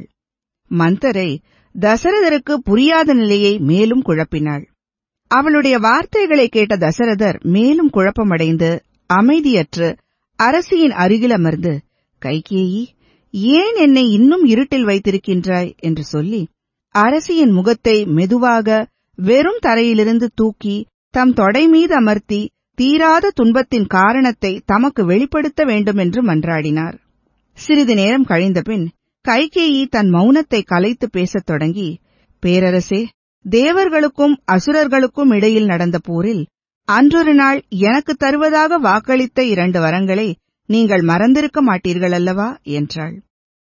மந்தரை தசரதருக்கு புரியாத நிலையை மேலும் குழப்பினாள் அவளுடைய வார்த்தைகளை கேட்ட தசரதர் மேலும் குழப்பமடைந்து அமைதியற்று அரசியின் அருகில் அமர்ந்து கைகேயி ஏன் என்னை இன்னும் இருட்டில் வைத்திருக்கின்றாய் என்று சொல்லி அரசியின் முகத்தை மெதுவாக வெறும் தரையிலிருந்து தூக்கி தம் தொடை மீது அமர்த்தி தீராத துன்பத்தின் காரணத்தை தமக்கு வெளிப்படுத்த வேண்டும் என்று மன்றாடினார் சிறிது நேரம் கழிந்தபின் கைகேயி தன் மௌனத்தை கலைத்து பேசத் தொடங்கி பேரரசே தேவர்களுக்கும் அசுரர்களுக்கும் இடையில் நடந்த போரில் அன்றொரு நாள் எனக்கு தருவதாக வாக்களித்த இரண்டு வரங்களை நீங்கள் மறந்திருக்க மாட்டீர்கள் அல்லவா என்றாள்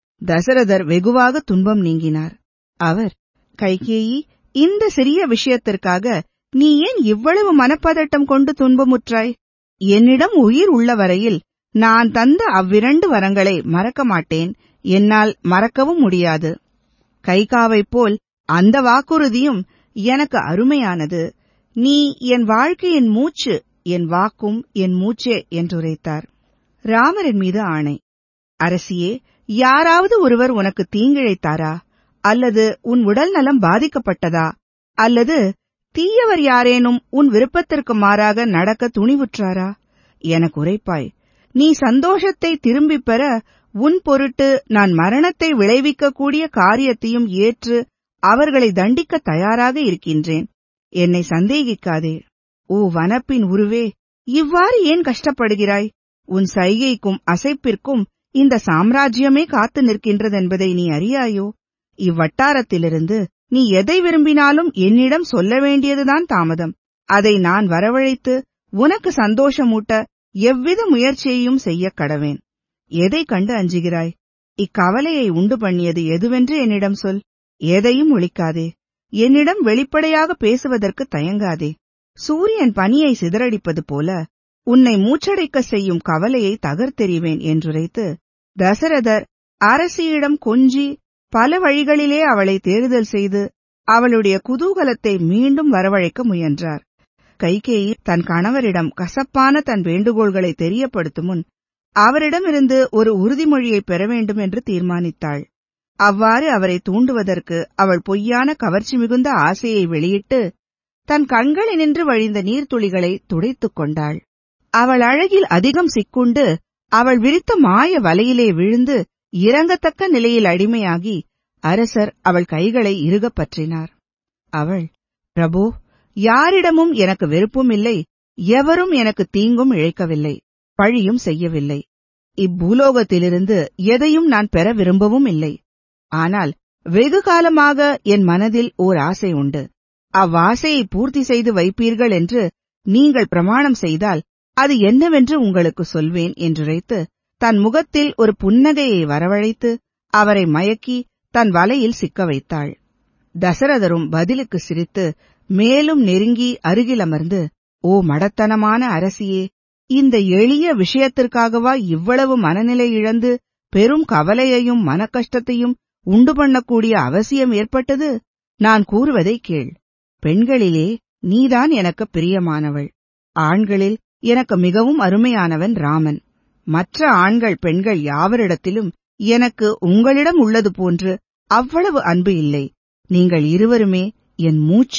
தசரதர் வெகுவாக துன்பம் நீங்கினார் அவர் கைகேயி இந்த சிறிய விஷயத்திற்காக நீ ஏன் இவ்வளவு மனப்பதட்டம் கொண்டு துன்பமுற்றாய் என்னிடம் உயிர் உள்ள வரையில் நான் தந்த அவ்விரண்டு வரங்களை மறக்க மாட்டேன் என்னால் மறக்கவும் முடியாது கைகாவைப் போல் அந்த வாக்குறுதியும் எனக்கு அருமையானது நீ என் வாழ்க்கையின் மூச்சு என் வாக்கும் என் மூச்சே என்றுரைத்தார் ராமரின் மீது ஆணை அரசியே யாராவது ஒருவர் உனக்கு தீங்கிழைத்தாரா அல்லது உன் உடல் நலம் பாதிக்கப்பட்டதா அல்லது தீயவர் யாரேனும் உன் விருப்பத்திற்கு மாறாக நடக்க துணிவுற்றாரா எனக்கு உரைப்பாய் நீ சந்தோஷத்தை திரும்பிப் பெற உன் பொருட்டு நான் மரணத்தை விளைவிக்கக்கூடிய காரியத்தையும் ஏற்று அவர்களை தண்டிக்க தயாராக இருக்கின்றேன் என்னை சந்தேகிக்காதே ஓ வனப்பின் உருவே இவ்வாறு ஏன் கஷ்டப்படுகிறாய் உன் சைகைக்கும் அசைப்பிற்கும் இந்த சாம்ராஜ்யமே காத்து நிற்கின்றதென்பதை நீ அறியாயோ இவ்வட்டாரத்திலிருந்து நீ எதை விரும்பினாலும் என்னிடம் சொல்ல வேண்டியதுதான் தாமதம் அதை நான் வரவழைத்து உனக்கு சந்தோஷமூட்ட எவ்வித முயற்சியையும் செய்யக் கடவேன் எதை கண்டு அஞ்சுகிறாய் இக்கவலையை உண்டு பண்ணியது எதுவென்று என்னிடம் சொல் எதையும் ஒழிக்காதே என்னிடம் வெளிப்படையாக பேசுவதற்கு தயங்காதே சூரியன் பனியை சிதறடிப்பது போல உன்னை மூச்சடைக்க செய்யும் கவலையை தகர்த்தெறிவேன் என்றுரைத்து தசரதர் அரசியிடம் கொஞ்சி பல வழிகளிலே அவளை தேறுதல் செய்து அவளுடைய குதூகலத்தை மீண்டும் வரவழைக்க முயன்றார் கைகேயி தன் கணவரிடம் கசப்பான தன் வேண்டுகோள்களை தெரியப்படுத்தும் முன் அவரிடமிருந்து ஒரு உறுதிமொழியை பெற வேண்டும் என்று தீர்மானித்தாள் அவ்வாறு அவரை தூண்டுவதற்கு அவள் பொய்யான கவர்ச்சி மிகுந்த ஆசையை வெளியிட்டு தன் கண்களினின்று வழிந்த நீர்த்துளிகளை துடைத்துக் கொண்டாள் அவள் அழகில் அதிகம் சிக்குண்டு அவள் விரித்த மாய வலையிலே விழுந்து இறங்கத்தக்க நிலையில் அடிமையாகி அரசர் அவள் கைகளை இறுகப் பற்றினார் அவள் பிரபு யாரிடமும் எனக்கு வெறுப்பும் இல்லை எவரும் எனக்கு தீங்கும் இழைக்கவில்லை பழியும் செய்யவில்லை இப்பூலோகத்திலிருந்து எதையும் நான் பெற விரும்பவும் இல்லை ஆனால் வெகு காலமாக என் மனதில் ஓர் ஆசை உண்டு அவ்வாசையை பூர்த்தி செய்து வைப்பீர்கள் என்று நீங்கள் பிரமாணம் செய்தால் அது என்னவென்று உங்களுக்கு சொல்வேன் என்றுரைத்து தன் முகத்தில் ஒரு புன்னகையை வரவழைத்து அவரை மயக்கி தன் வலையில் சிக்க வைத்தாள் தசரதரும் பதிலுக்கு சிரித்து மேலும் நெருங்கி அருகில் அமர்ந்து ஓ மடத்தனமான அரசியே இந்த எளிய விஷயத்திற்காகவா இவ்வளவு மனநிலை இழந்து பெரும் கவலையையும் மனக்கஷ்டத்தையும் உண்டு பண்ணக்கூடிய அவசியம் ஏற்பட்டது நான் கூறுவதை கேள் பெண்களிலே நீதான் எனக்கு பிரியமானவள் ஆண்களில் எனக்கு மிகவும் அருமையானவன் ராமன் மற்ற ஆண்கள் பெண்கள் யாவரிடத்திலும் எனக்கு உங்களிடம் உள்ளது போன்று அவ்வளவு அன்பு இல்லை நீங்கள் இருவருமே என் மூச்சு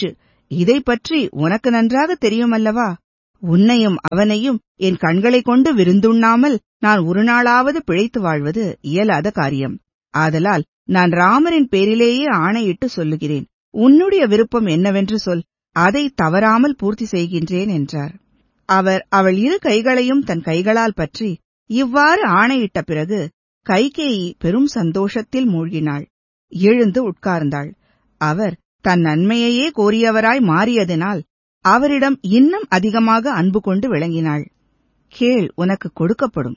இதை பற்றி உனக்கு நன்றாக தெரியுமல்லவா உன்னையும் அவனையும் என் கண்களைக் கொண்டு விருந்துண்ணாமல் நான் ஒரு நாளாவது பிழைத்து வாழ்வது இயலாத காரியம் ஆதலால் நான் ராமரின் பேரிலேயே ஆணையிட்டு சொல்லுகிறேன் உன்னுடைய விருப்பம் என்னவென்று சொல் அதை தவறாமல் பூர்த்தி செய்கின்றேன் என்றார் அவர் அவள் இரு கைகளையும் தன் கைகளால் பற்றி இவ்வாறு ஆணையிட்ட பிறகு கைகேயி பெரும் சந்தோஷத்தில் மூழ்கினாள் எழுந்து உட்கார்ந்தாள் அவர் தன் நன்மையையே கோரியவராய் மாறியதினால் அவரிடம் இன்னும் அதிகமாக அன்பு கொண்டு விளங்கினாள் கேள் உனக்கு கொடுக்கப்படும்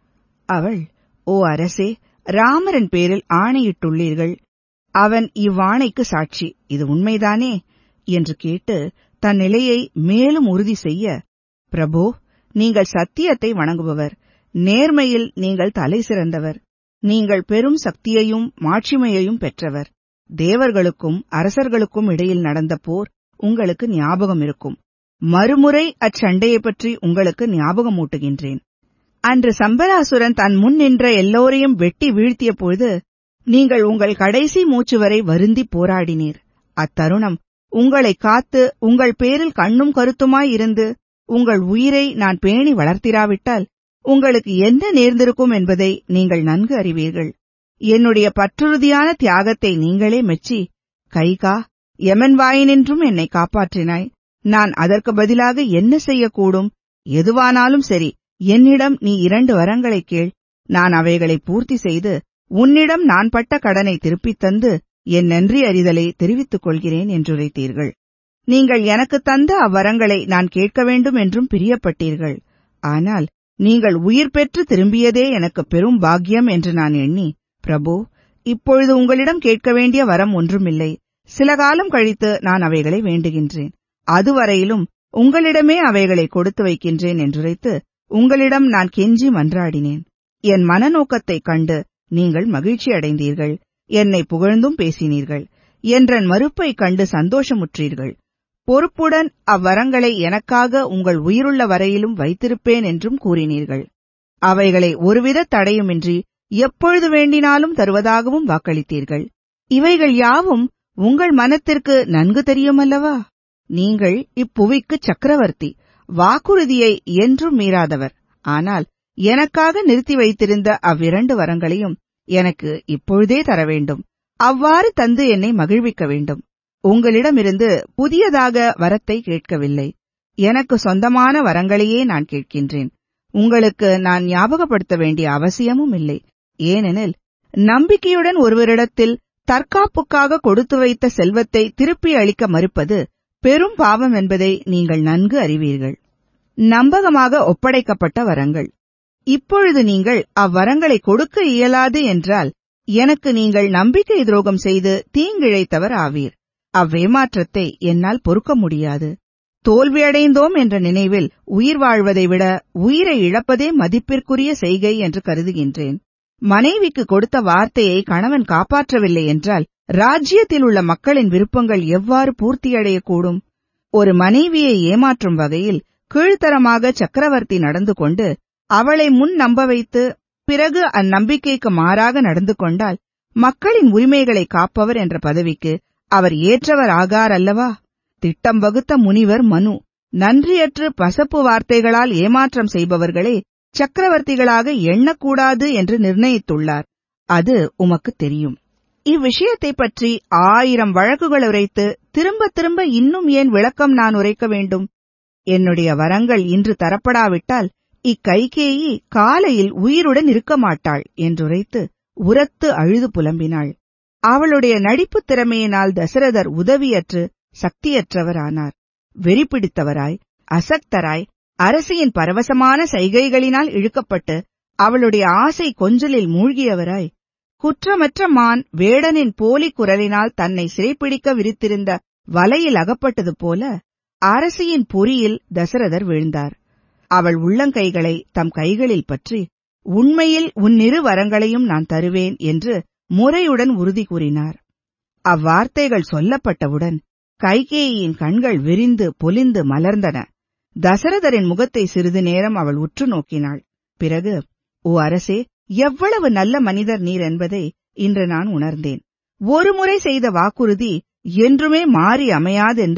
அவள் ஓ அரசே ராமரின் பேரில் ஆணையிட்டுள்ளீர்கள் அவன் இவ்வாணைக்கு சாட்சி இது உண்மைதானே என்று கேட்டு தன் நிலையை மேலும் உறுதி செய்ய பிரபோ நீங்கள் சத்தியத்தை வணங்குபவர் நேர்மையில் நீங்கள் தலை சிறந்தவர் நீங்கள் பெரும் சக்தியையும் மாட்சிமையையும் பெற்றவர் தேவர்களுக்கும் அரசர்களுக்கும் இடையில் நடந்த போர் உங்களுக்கு ஞாபகம் இருக்கும் மறுமுறை அச்சண்டையைப் பற்றி உங்களுக்கு ஞாபகமூட்டுகின்றேன் அன்று சம்பராசுரன் தன் முன் நின்ற எல்லோரையும் வெட்டி வீழ்த்திய பொழுது நீங்கள் உங்கள் கடைசி மூச்சு வரை வருந்தி போராடினீர் அத்தருணம் உங்களை காத்து உங்கள் பேரில் கண்ணும் கருத்துமாய் இருந்து உங்கள் உயிரை நான் பேணி வளர்த்திராவிட்டால் உங்களுக்கு என்ன நேர்ந்திருக்கும் என்பதை நீங்கள் நன்கு அறிவீர்கள் என்னுடைய பற்றுறுதியான தியாகத்தை நீங்களே மெச்சி கைகா யமன் வாயினின்றும் என்னை காப்பாற்றினாய் நான் அதற்கு பதிலாக என்ன செய்யக்கூடும் எதுவானாலும் சரி என்னிடம் நீ இரண்டு வரங்களைக் கேள் நான் அவைகளை பூர்த்தி செய்து உன்னிடம் நான் பட்ட கடனை திருப்பித் தந்து என் நன்றி அறிதலை தெரிவித்துக் கொள்கிறேன் என்றுரைத்தீர்கள் நீங்கள் எனக்கு தந்த அவ்வரங்களை நான் கேட்க வேண்டும் என்றும் பிரியப்பட்டீர்கள் ஆனால் நீங்கள் உயிர் பெற்று திரும்பியதே எனக்கு பெரும் பாக்கியம் என்று நான் எண்ணி பிரபு இப்பொழுது உங்களிடம் கேட்க வேண்டிய வரம் ஒன்றுமில்லை சில காலம் கழித்து நான் அவைகளை வேண்டுகின்றேன் அதுவரையிலும் உங்களிடமே அவைகளை கொடுத்து வைக்கின்றேன் என்றுரைத்து உங்களிடம் நான் கெஞ்சி மன்றாடினேன் என் மனநோக்கத்தைக் கண்டு நீங்கள் மகிழ்ச்சி அடைந்தீர்கள் என்னை புகழ்ந்தும் பேசினீர்கள் என்றன் மறுப்பைக் கண்டு சந்தோஷமுற்றீர்கள் பொறுப்புடன் அவ்வரங்களை எனக்காக உங்கள் உயிருள்ள வரையிலும் வைத்திருப்பேன் என்றும் கூறினீர்கள் அவைகளை ஒருவித தடையுமின்றி எப்பொழுது வேண்டினாலும் தருவதாகவும் வாக்களித்தீர்கள் இவைகள் யாவும் உங்கள் மனத்திற்கு நன்கு தெரியுமல்லவா நீங்கள் இப்புவிக்கு சக்கரவர்த்தி வாக்குறுதியை என்றும் மீறாதவர் ஆனால் எனக்காக நிறுத்தி வைத்திருந்த அவ்விரண்டு வரங்களையும் எனக்கு இப்பொழுதே தர வேண்டும் அவ்வாறு தந்து என்னை மகிழ்விக்க வேண்டும் உங்களிடமிருந்து புதியதாக வரத்தை கேட்கவில்லை எனக்கு சொந்தமான வரங்களையே நான் கேட்கின்றேன் உங்களுக்கு நான் ஞாபகப்படுத்த வேண்டிய அவசியமும் இல்லை ஏனெனில் நம்பிக்கையுடன் ஒருவரிடத்தில் தற்காப்புக்காக கொடுத்து வைத்த செல்வத்தை திருப்பி அளிக்க மறுப்பது பெரும் பாவம் என்பதை நீங்கள் நன்கு அறிவீர்கள் நம்பகமாக ஒப்படைக்கப்பட்ட வரங்கள் இப்பொழுது நீங்கள் அவ்வரங்களை கொடுக்க இயலாது என்றால் எனக்கு நீங்கள் நம்பிக்கை துரோகம் செய்து தீங்கிழைத்தவர் ஆவீர் அவ்வேமாற்றத்தை என்னால் பொறுக்க முடியாது தோல்வியடைந்தோம் என்ற நினைவில் உயிர் வாழ்வதை விட உயிரை இழப்பதே மதிப்பிற்குரிய செய்கை என்று கருதுகின்றேன் மனைவிக்கு கொடுத்த வார்த்தையை கணவன் காப்பாற்றவில்லை என்றால் ராஜ்யத்தில் உள்ள மக்களின் விருப்பங்கள் எவ்வாறு பூர்த்தியடையக்கூடும் ஒரு மனைவியை ஏமாற்றும் வகையில் கீழ்த்தரமாக சக்கரவர்த்தி நடந்து கொண்டு அவளை முன் நம்ப வைத்து பிறகு அந்நம்பிக்கைக்கு மாறாக நடந்து கொண்டால் மக்களின் உரிமைகளை காப்பவர் என்ற பதவிக்கு அவர் ஏற்றவர் ஆகார் அல்லவா திட்டம் வகுத்த முனிவர் மனு நன்றியற்று பசப்பு வார்த்தைகளால் ஏமாற்றம் செய்பவர்களே சக்கரவர்த்திகளாக எண்ணக்கூடாது என்று நிர்ணயித்துள்ளார் அது உமக்கு தெரியும் இவ்விஷயத்தைப் பற்றி ஆயிரம் வழக்குகள் உரைத்து திரும்ப திரும்ப இன்னும் ஏன் விளக்கம் நான் உரைக்க வேண்டும் என்னுடைய வரங்கள் இன்று தரப்படாவிட்டால் இக்கைகேயி காலையில் உயிருடன் இருக்க மாட்டாள் என்றுரைத்து உரத்து அழுது புலம்பினாள் அவளுடைய நடிப்புத் திறமையினால் தசரதர் உதவியற்று சக்தியற்றவரானார் வெறிபிடித்தவராய் அசக்தராய் அரசியின் பரவசமான சைகைகளினால் இழுக்கப்பட்டு அவளுடைய ஆசை கொஞ்சலில் மூழ்கியவராய் குற்றமற்ற மான் வேடனின் போலி குரலினால் தன்னை சிறைப்பிடிக்க விரித்திருந்த வலையில் அகப்பட்டது போல அரசியின் பொறியில் தசரதர் வீழ்ந்தார் அவள் உள்ளங்கைகளை தம் கைகளில் பற்றி உண்மையில் உன்னிரு வரங்களையும் நான் தருவேன் என்று முறையுடன் உறுதி கூறினார் அவ்வார்த்தைகள் சொல்லப்பட்டவுடன் கைகேயின் கண்கள் விரிந்து பொலிந்து மலர்ந்தன தசரதரின் முகத்தை சிறிது நேரம் அவள் உற்று நோக்கினாள் பிறகு ஓ அரசே எவ்வளவு நல்ல மனிதர் நீர் என்பதை இன்று நான் உணர்ந்தேன் ஒருமுறை செய்த வாக்குறுதி என்றுமே மாறி அமையாதென்று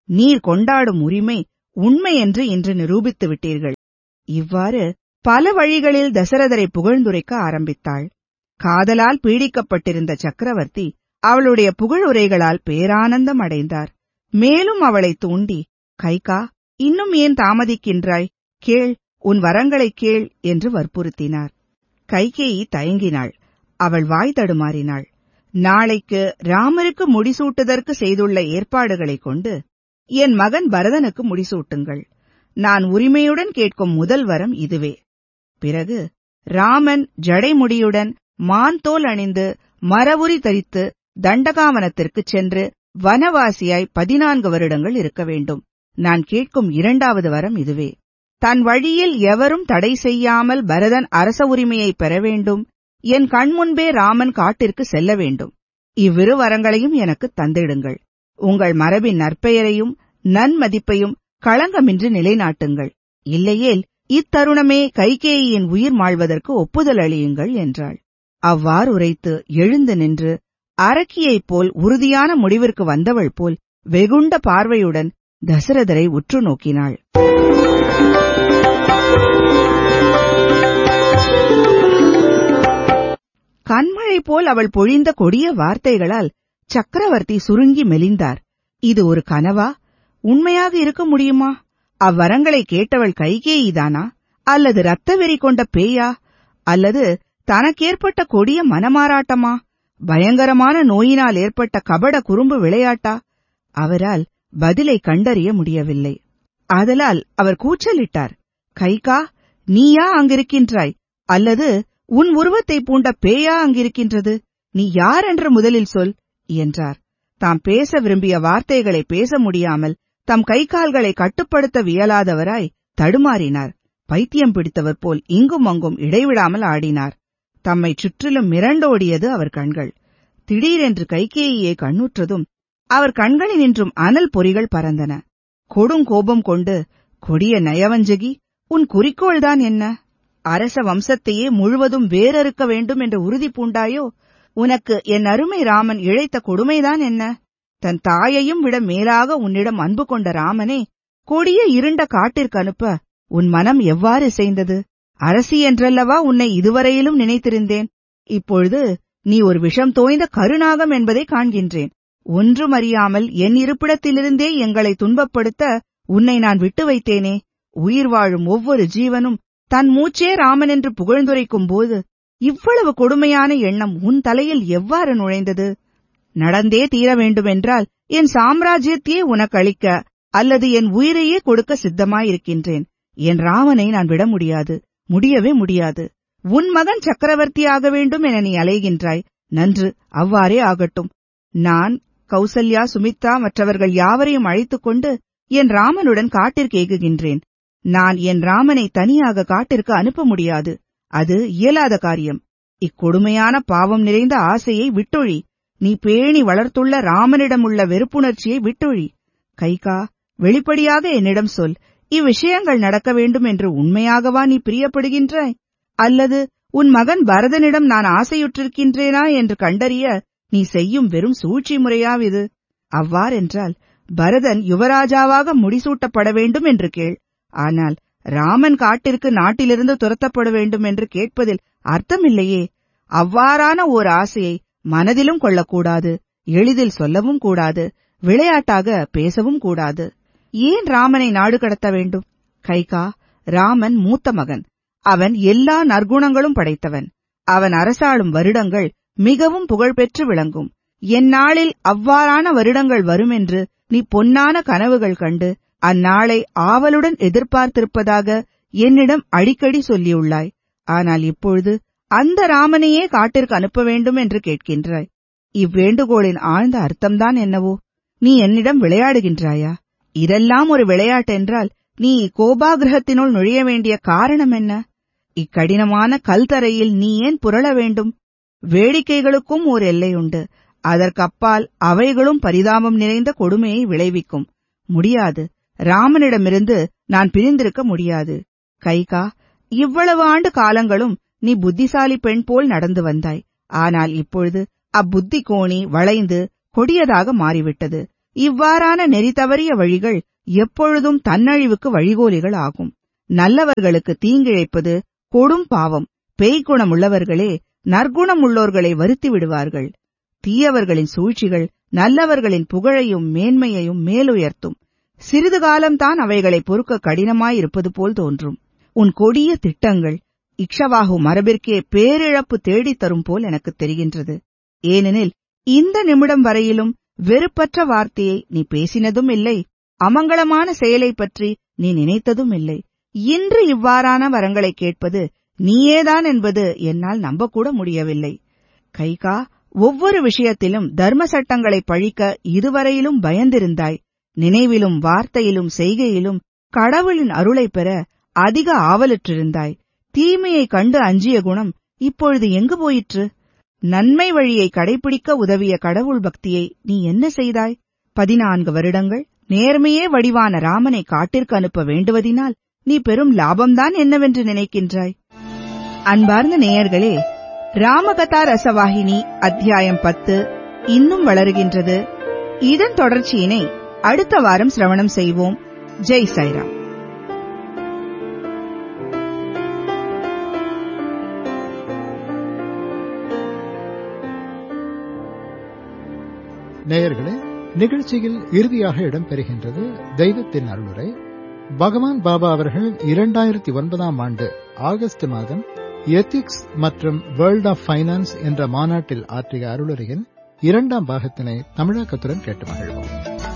நீர் கொண்டாடும் உரிமை உண்மை என்று இன்று நிரூபித்து விட்டீர்கள் இவ்வாறு பல வழிகளில் தசரதரை புகழ்ந்துரைக்க ஆரம்பித்தாள் காதலால் பீடிக்கப்பட்டிருந்த சக்கரவர்த்தி அவளுடைய புகழுரைகளால் பேரானந்தம் அடைந்தார் மேலும் அவளை தூண்டி கைகா இன்னும் ஏன் தாமதிக்கின்றாய் கேள் உன் வரங்களை கேள் என்று வற்புறுத்தினார் கைகேயி தயங்கினாள் அவள் வாய் தடுமாறினாள் நாளைக்கு ராமருக்கு முடிசூட்டுதற்கு செய்துள்ள ஏற்பாடுகளைக் கொண்டு என் மகன் பரதனுக்கு முடிசூட்டுங்கள் நான் உரிமையுடன் கேட்கும் முதல் வரம் இதுவே பிறகு ராமன் ஜடைமுடியுடன் மான் தோல் அணிந்து மரவுரி தரித்து தண்டகாவனத்திற்குச் சென்று வனவாசியாய் பதினான்கு வருடங்கள் இருக்க வேண்டும் நான் கேட்கும் இரண்டாவது வரம் இதுவே தன் வழியில் எவரும் தடை செய்யாமல் பரதன் அரச உரிமையை பெற வேண்டும் என் கண்முன்பே ராமன் காட்டிற்கு செல்ல வேண்டும் இவ்விரு வரங்களையும் எனக்கு தந்திடுங்கள் உங்கள் மரபின் நற்பெயரையும் நன்மதிப்பையும் களங்கமின்றி நிலைநாட்டுங்கள் இல்லையேல் இத்தருணமே கைகேயியின் உயிர் மாழ்வதற்கு ஒப்புதல் அளியுங்கள் என்றாள் அவ்வாறு உரைத்து எழுந்து நின்று அரக்கியைப் போல் உறுதியான முடிவிற்கு வந்தவள் போல் வெகுண்ட பார்வையுடன் தசரதரை உற்று நோக்கினாள் கண்மழை போல் அவள் பொழிந்த கொடிய வார்த்தைகளால் சக்கரவர்த்தி சுருங்கி மெலிந்தார் இது ஒரு கனவா உண்மையாக இருக்க முடியுமா அவ்வரங்களை கேட்டவள் கைகேயிதானா அல்லது இரத்த வெறி கொண்ட பேயா அல்லது தனக்கேற்பட்ட கொடிய மனமாறாட்டமா பயங்கரமான நோயினால் ஏற்பட்ட கபட குறும்பு விளையாட்டா அவரால் பதிலை கண்டறிய முடியவில்லை ஆதலால் அவர் கூச்சலிட்டார் கைகா நீயா அங்கிருக்கின்றாய் அல்லது உன் உருவத்தை பூண்ட பேயா அங்கிருக்கின்றது நீ யார் என்று முதலில் சொல் என்றார் தாம் பேச விரும்பிய வார்த்தைகளை பேச முடியாமல் தம் கை கால்களை கட்டுப்படுத்த வியலாதவராய் தடுமாறினார் பைத்தியம் பிடித்தவர் போல் இங்கும் அங்கும் இடைவிடாமல் ஆடினார் தம்மை சுற்றிலும் மிரண்டோடியது அவர் கண்கள் திடீரென்று கைகேயியை கண்ணுற்றதும் அவர் கண்களினின்றும் அனல் பொறிகள் பறந்தன கொடுங்கோபம் கொண்டு கொடிய நயவஞ்சகி உன் குறிக்கோள்தான் என்ன அரச வம்சத்தையே முழுவதும் வேறறுக்க வேண்டும் என்ற உறுதி பூண்டாயோ உனக்கு என் அருமை ராமன் இழைத்த கொடுமைதான் என்ன தன் தாயையும் விட மேலாக உன்னிடம் அன்பு கொண்ட ராமனே கொடிய இருண்ட காட்டிற்கு அனுப்ப உன் மனம் எவ்வாறு செய்தது அரசி என்றல்லவா உன்னை இதுவரையிலும் நினைத்திருந்தேன் இப்பொழுது நீ ஒரு விஷம் தோய்ந்த கருநாகம் என்பதை காண்கின்றேன் ஒன்றும் அறியாமல் என் இருப்பிடத்திலிருந்தே எங்களை துன்பப்படுத்த உன்னை நான் விட்டு வைத்தேனே உயிர் வாழும் ஒவ்வொரு ஜீவனும் தன் மூச்சே ராமன் என்று புகழ்ந்துரைக்கும் போது இவ்வளவு கொடுமையான எண்ணம் உன் தலையில் எவ்வாறு நுழைந்தது நடந்தே தீர வேண்டுமென்றால் என் சாம்ராஜ்யத்தையே உனக்கு அளிக்க அல்லது என் உயிரையே கொடுக்க சித்தமாயிருக்கின்றேன் என் ராமனை நான் விட முடியாது முடியவே முடியாது உன் மகன் சக்கரவர்த்தியாக வேண்டும் என நீ அலைகின்றாய் நன்று அவ்வாறே ஆகட்டும் நான் கௌசல்யா சுமித்ரா மற்றவர்கள் யாவரையும் அழைத்துக் கொண்டு என் ராமனுடன் காட்டிற்கு ஏகுகின்றேன் நான் என் ராமனை தனியாக காட்டிற்கு அனுப்ப முடியாது அது இயலாத காரியம் இக்கொடுமையான பாவம் நிறைந்த ஆசையை விட்டொழி நீ பேணி வளர்த்துள்ள ராமனிடமுள்ள வெறுப்புணர்ச்சியை விட்டொழி கைகா வெளிப்படையாக என்னிடம் சொல் இவ்விஷயங்கள் நடக்க வேண்டும் என்று உண்மையாகவா நீ பிரியப்படுகின்றாய் அல்லது உன் மகன் பரதனிடம் நான் ஆசையுற்றிருக்கின்றேனா என்று கண்டறிய நீ செய்யும் வெறும் சூழ்ச்சி முறையாவிது அவ்வாறென்றால் பரதன் யுவராஜாவாக முடிசூட்டப்பட வேண்டும் என்று கேள் ஆனால் ராமன் காட்டிற்கு நாட்டிலிருந்து துரத்தப்பட வேண்டும் என்று கேட்பதில் அர்த்தமில்லையே அவ்வாறான ஓர் ஆசையை மனதிலும் கொள்ளக்கூடாது எளிதில் சொல்லவும் கூடாது விளையாட்டாக பேசவும் கூடாது ஏன் ராமனை நாடு கடத்த வேண்டும் கைகா ராமன் மூத்த மகன் அவன் எல்லா நற்குணங்களும் படைத்தவன் அவன் அரசாளும் வருடங்கள் மிகவும் புகழ்பெற்று விளங்கும் எந்நாளில் அவ்வாறான வருடங்கள் வருமென்று நீ பொன்னான கனவுகள் கண்டு அந்நாளை ஆவலுடன் எதிர்பார்த்திருப்பதாக என்னிடம் அடிக்கடி சொல்லியுள்ளாய் ஆனால் இப்பொழுது அந்த ராமனையே காட்டிற்கு அனுப்ப வேண்டும் என்று கேட்கின்றாய் இவ்வேண்டுகோளின் ஆழ்ந்த அர்த்தம்தான் என்னவோ நீ என்னிடம் விளையாடுகின்றாயா இதெல்லாம் ஒரு விளையாட்டென்றால் நீ கோபாகிரகத்தினுள் நுழைய வேண்டிய காரணம் என்ன இக்கடினமான கல்தரையில் நீ ஏன் புரள வேண்டும் வேடிக்கைகளுக்கும் ஓர் எல்லையுண்டு அதற்கப்பால் அவைகளும் பரிதாபம் நிறைந்த கொடுமையை விளைவிக்கும் முடியாது ராமனிடமிருந்து நான் பிரிந்திருக்க முடியாது கைகா இவ்வளவு ஆண்டு காலங்களும் நீ புத்திசாலி பெண் போல் நடந்து வந்தாய் ஆனால் இப்பொழுது அப்புத்தி கோணி வளைந்து கொடியதாக மாறிவிட்டது இவ்வாறான நெறி தவறிய வழிகள் எப்பொழுதும் தன்னழிவுக்கு வழிகோலிகள் ஆகும் நல்லவர்களுக்கு தீங்கிழைப்பது கொடும் பாவம் பேய்க்குணம் உள்ளவர்களே நற்குணம் உள்ளோர்களை வருத்தி விடுவார்கள் தீயவர்களின் சூழ்ச்சிகள் நல்லவர்களின் புகழையும் மேன்மையையும் மேலுயர்த்தும் சிறிது காலம்தான் அவைகளை பொறுக்க கடினமாயிருப்பது போல் தோன்றும் உன் கொடிய திட்டங்கள் இக்ஷவாகு மரபிற்கே பேரிழப்பு தேடித் தரும் போல் எனக்கு தெரிகின்றது ஏனெனில் இந்த நிமிடம் வரையிலும் வெறுப்பற்ற வார்த்தையை நீ பேசினதும் இல்லை அமங்கலமான செயலை பற்றி நீ நினைத்ததும் இல்லை இன்று இவ்வாறான வரங்களை கேட்பது நீயேதான் என்பது என்னால் நம்பக்கூட முடியவில்லை கைகா ஒவ்வொரு விஷயத்திலும் தர்ம சட்டங்களை பழிக்க இதுவரையிலும் பயந்திருந்தாய் நினைவிலும் வார்த்தையிலும் செய்கையிலும் கடவுளின் அருளை பெற அதிக ஆவலுற்றிருந்தாய் தீமையை கண்டு அஞ்சிய குணம் இப்பொழுது எங்கு போயிற்று நன்மை வழியை கடைபிடிக்க உதவிய கடவுள் பக்தியை நீ என்ன செய்தாய் பதினான்கு வருடங்கள் நேர்மையே வடிவான ராமனை காட்டிற்கு அனுப்ப வேண்டுவதினால் நீ பெரும் லாபம்தான் என்னவென்று நினைக்கின்றாய் அன்பார்ந்த நேயர்களே ராமகதா ரசவாகினி அத்தியாயம் பத்து இன்னும் வளருகின்றது இதன் தொடர்ச்சியினை அடுத்த வாரம் சிரவணம் செய்வோம் ஜெய் சாய்ராம் நேயர்களே நிகழ்ச்சியில் இறுதியாக இடம்பெறுகின்றது தெய்வத்தின் அருளுரை பகவான் பாபா அவர்கள் இரண்டாயிரத்தி ஒன்பதாம் ஆண்டு ஆகஸ்ட் மாதம் எத்திக்ஸ் மற்றும் வேர்ல்ட் ஆஃப் ஃபைனான்ஸ் என்ற மாநாட்டில் ஆற்றிய அருளுரையின் இரண்டாம் பாகத்தினை தமிழாக்கத்துடன் கேட்டு மகிழ்வோம்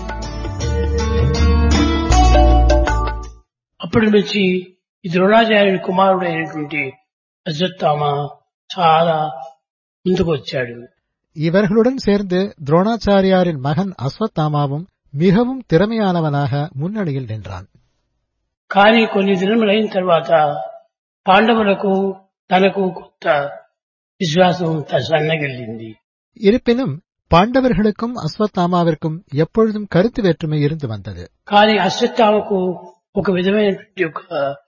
అప్పటి నుంచి ఈ ద్రోణాచార్యుడి కుమారుడు అయినటువంటి అశ్వత్థామ చాలా ముందుకు వచ్చాడు இவர்களுடன் சேர்ந்து துரோணாச்சாரியாரின் மகன் அஸ்வத்தாமாவும் மிகவும் திறமையானவனாக முன்னணியில் நின்றான் కానీ కొన్ని దినములైన తర్వాత పాండవులకు తనకు కొత్త విశ్వాసం త- సన్నగిల్లింది இருப்பினும் பாண்டவர்களுக்கும் அஸ்வத்தாமாவிற்கும் எப்பொழுதும் கருத்து வேற்றுமை இருந்து வந்தது కానీ అశ్వత్థామకు ఒక విధమైనటువంటి ఒక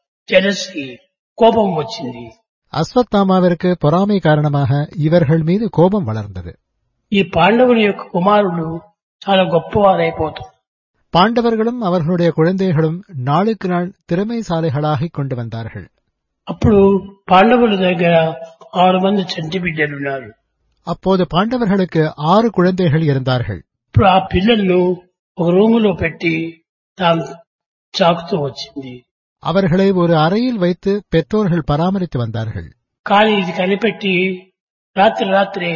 జలసి కోపం వచ్చింది அஸ்வத்தாமாவிற்கு பொறாமை காரணமாக இவர்கள் மீது கோபம் வளர்ந்தது ఈ పాండవుల యొక్క కుమారులు చాలా గొప్పవారైపోతారు பாண்டவர்களும் அவர்களுடைய குழந்தைகளும் நாளுக்கு நாள் திறமைசாலிகளாகிக் கொண்டு வந்தார்கள் అప్పుడు పాండవుల దగ్గర ఆరు మంది చంటి బిడ్డలున్నారు அப்போது பாண்டவர்களுக்கு ஆறு குழந்தைகள் இருந்தார்கள் ఇప్పుడు ఆ పిల్లలను ఒక రూములో పెట్టి తాను చాకుతూ వచ్చింది அவர்களை ஒரு அறையில் வைத்து பெற்றோர்கள் பராமரித்து வந்தார்கள் కానీ ఇది కనిపెట్టి రాత్రి రాత్రే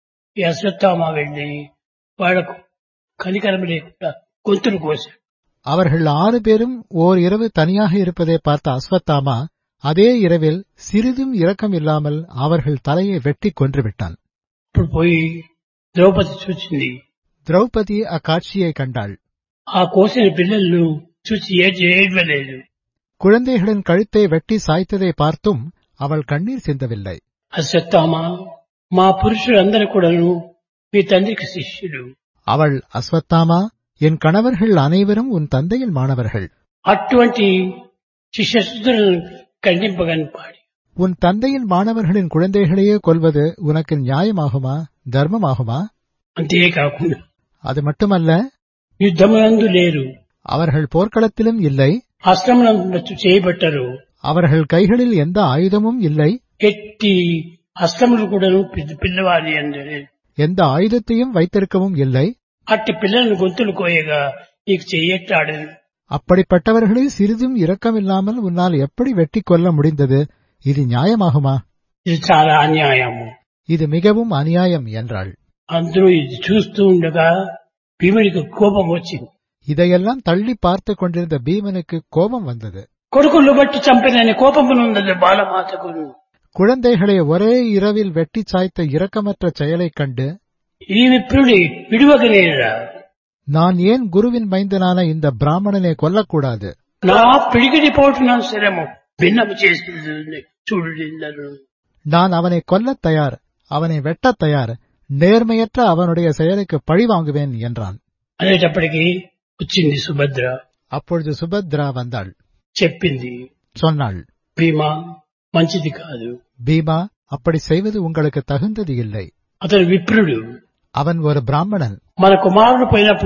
ఈ అశ్వత్థామ వెళ్లి వాళ్లకు కనికరం లేకుండా గొంతులు కోశాడు அவர்கள் ஆறு பேரும் ஓர் இரவு தனியாக இருப்பதை பார்த்த அஸ்வத்தாமா அதே இரவில் சிறிதும் இரக்கம் இல்லாமல் அவர்கள் தலையை வெட்டிக் கொன்று விட்டான் ఇప్పుడు పోయి ద్రౌపది చూసింది திரௌபதி அக்காட்சியை கண்டாள் ఆ కోసిన పిల్లలను చూసి ఏడ్చి ఏడ్వలేదు குழந்தைகளின் கழுத்தை வெட்டி சாய்த்ததை பார்த்தும் அவள் கண்ணீர் சிந்தவில்லை అశ్వత్థామ మా పురుషులందరూ కూడాను మీ తండ్రికి శిష్యులు அவள் அஸ்வத்தாமா என் கணவர்கள் அனைவரும் உன் தந்தையின் மாணவர்கள் అటువంటి శిష్యశుద్ధులను ఖండింపగని పాడి உன் தந்தையின் மாணவர்களின் குழந்தைகளையே கொல்வது உனக்கு நியாயமாகுமா தர்மமாகுமா అంతేకాకుండా அது மட்டுமல்ல యుద్ధమునందు లేరు அவர்கள் போர்க்களத்திலும் இல்லை అస్త్రమునందు చేయబట్టరు அவர்கள் கைகளில் எந்த ஆயுதமும் இல்லை ఎట్టి అస్త్రములు కూడాను పిల్ల- పిల్లవాడి అందరే எந்த ஆயுதத்தையும் வைத்திருக்கவும் இல்லை అట్టి పిల్లలను గొంతులు కోయగా నీకు చెయ్యట్టాడు அப்படிப்பட்டவர்களை சிறிதும் இரக்கமில்லாமல் உன்னால் எப்படி வெட்டி கொல்ல முடிந்தது இது நியாயமாகுமா ఇది చాలా అన్యాయము இது மிகவும் அநியாயம் என்றாள் అందరూ ఇది చూస్తూ ఉండగా భీమునికి కోపం వచ్చింది இதையெல்லாம் தள்ளி பார்த்து கொண்டிருந்த பீமனுக்கு கோபம் வந்தது కొడుకులు బట్టి చంపినని కోపమునున్నది బాలమాతకు குழந்தைகளை ஒரே இரவில் வெட்டி சாய்த்த இரக்கமற்ற செயலைக் கண்டு ఈ విప్రుడి విడువగలేరా நான் ஏன் குருவின் மைந்தனான இந்த பிராமணனை கொல்லக்கூடாது నా పిడికిడి పోటున శరము భిన్నము చేసింది చూడు అందరూ நான் அவனை கொல்லத் தயார் அவனை வெட்டத் தயார் நேர்மையற்ற அவனுடைய செயலுக்கு பழி வாங்குவேன் என்றான் అనేటప్పటికీ వచ్చింది సుభద్ర அப்பொழுது சுபத்ரா வந்தாள் చెప్పింది சொன்னாள் భీమా మంచిది కాదు பீமா அப்படி செய்வது உங்களுக்கு தகுந்தது இல்லை అతను విప్రుడు அவன் ஒரு பிராமணன் మన కుమారుడు పోయినప్పుడు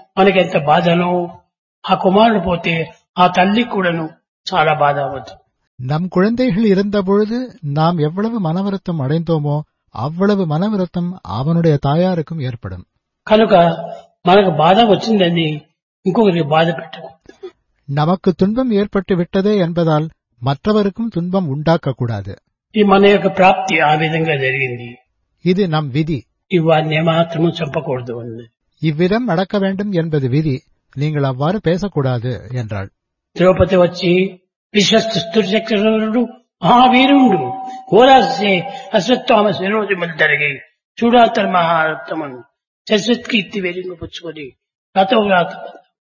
మనకి ఎంత బాధనో ఆ కుమారుడు పోతే ఆ తల్లి కూడాను చాలా బాధ అవ్వదు நம் குழந்தைகள் இருந்தபொழுது நாம் எவ்வளவு மனவருத்தம் அடைந்தோமோ அவ்வளவு மனவருத்தம் அவனுடைய தாயாருக்கும் ஏற்படும் కనుక మనకు బాధ వచ్చిందని ఇంకొకరికి బాధ పెట్టకూడదు நமக்கு துன்பம் ஏற்பட்டு விட்டதே என்பதால் மற்றவருக்கும் துன்பம் உண்டாக்கக்கூடாது ఈ మన యొక్క ప్రాప్తి ఆ విధంగా జరిగింది இது நம் விதி ఇవన్నీ ఏమాత్రము చంపకూడదు అన్నది இவ்விதம் நடக்க வேண்டும் என்பது விதி நீங்கள் அவ்வாறு பேசக்கூடாது என்றாள் ద్రౌపది వచ్చి విశ్వస్తుడు మహావీరుండు హోరాసే అశ్వత్థామ శిరోజములు జరిగి చూడాతర మహారత్నమును శశ్వత్కీర్తి వెలింగు పుచ్చుకొని రథోరాత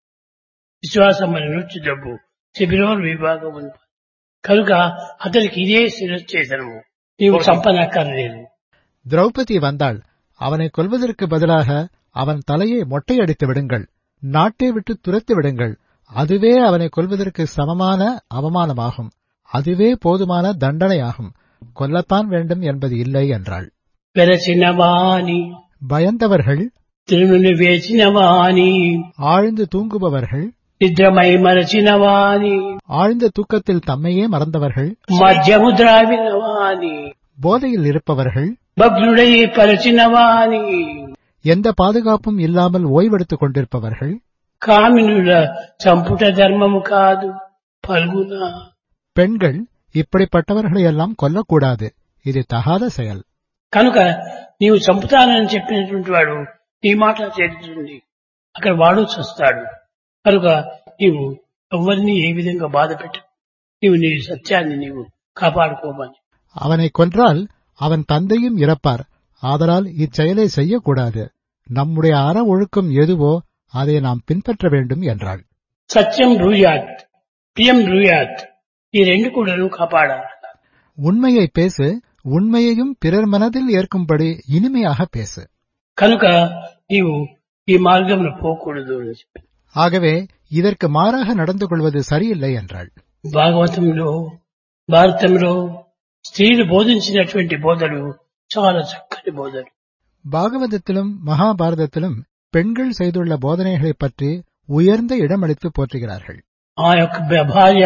విశ్వాసమని నృత్య జబ్బు శిబిరోర్ విభాగము కనుక అతనికి ఇదే శిరచ్ఛేదనము నీవు చంపనక్కర్లేదు திரௌபதி வந்தாள் அவனை கொல்வதற்கு பதிலாக அவன் தலையை மொட்டையடித்து விடுங்கள் நாட்டை விட்டு துரத்தி விடுங்கள் அதுவே அவனை கொல்வதற்கு சமமான அவமானமாகும் அதுவே போதுமான தண்டனையாகும் கொல்லத்தான் வேண்டும் என்பது இல்லை என்றாள் వెరచిన వాణి பயந்தவர்கள் తిరుని వేచిన వాణి ஆழ்ந்து தூங்குபவர்கள் నిద్రమై మరచిన వాణి ஆழ்ந்த தூக்கத்தில் தம்மையே மறந்தவர்கள் మద్యము ద్రావిన వాణి போதையில் இருப்பவர்கள் భగ్నుడై పరచిన వాణి எந்த பாதுகாப்பும் இல்லாமல் ஓய்வெடுத்துக் கொண்டிருப்பவர்கள் కామినుల చంపుట ధర్మము కాదు పల్గున பெண்கள் இப்படிப்பட்டவர்களையெல்லாம் கொல்லக்கூடாது இது தகாத செயல் కనుక నీవు చంపుతానని చెప్పినటువంటి వాడు నీ మాట చేరుతుంది అక్కడ వాడు చస్తాడు కనుక నీవు ఎవరిని ఏ విధంగా బాధ పెట్టు నీవు నీ సత్యాన్ని నీవు కాపాడుకోమని அவனை கொன்றால் அவன் தந்தையும் இறப்பார் ஆதலால் இச்செயலை செய்யக்கூடாது நம்முடைய அற ஒழுக்கம் எதுவோ அதை நாம் பின்பற்ற வேண்டும் என்றாள் సత్యం బ్రూయాత్ ప్రియం బ్రూయాత్ ఈ రెండు కూడా నువ్వు కాపాడాలి உண்மையை பேசு உண்மையையும் பிறர் மனதில் ஏற்கும்படி இனிமையாக பேசு కనుక నీవు ఈ మార్గంలో పోకూడదు అని చెప్పి ஆகவே இதற்கு மாறாக நடந்து கொள்வது சரியில்லை என்றாள் భాగవతంలో భారతంలో స్త్రీలు బోధించినటువంటి బోధలు చాలా చక్కని బోధలు பாகவதத்திலும் மகாபாரதத்திலும் பெண்கள் செய்துள்ள போதனைகளைப் பற்றி உயர்ந்த இடமளித்து போற்றுகிறார்கள் ఆ యొక్క భ- భార్య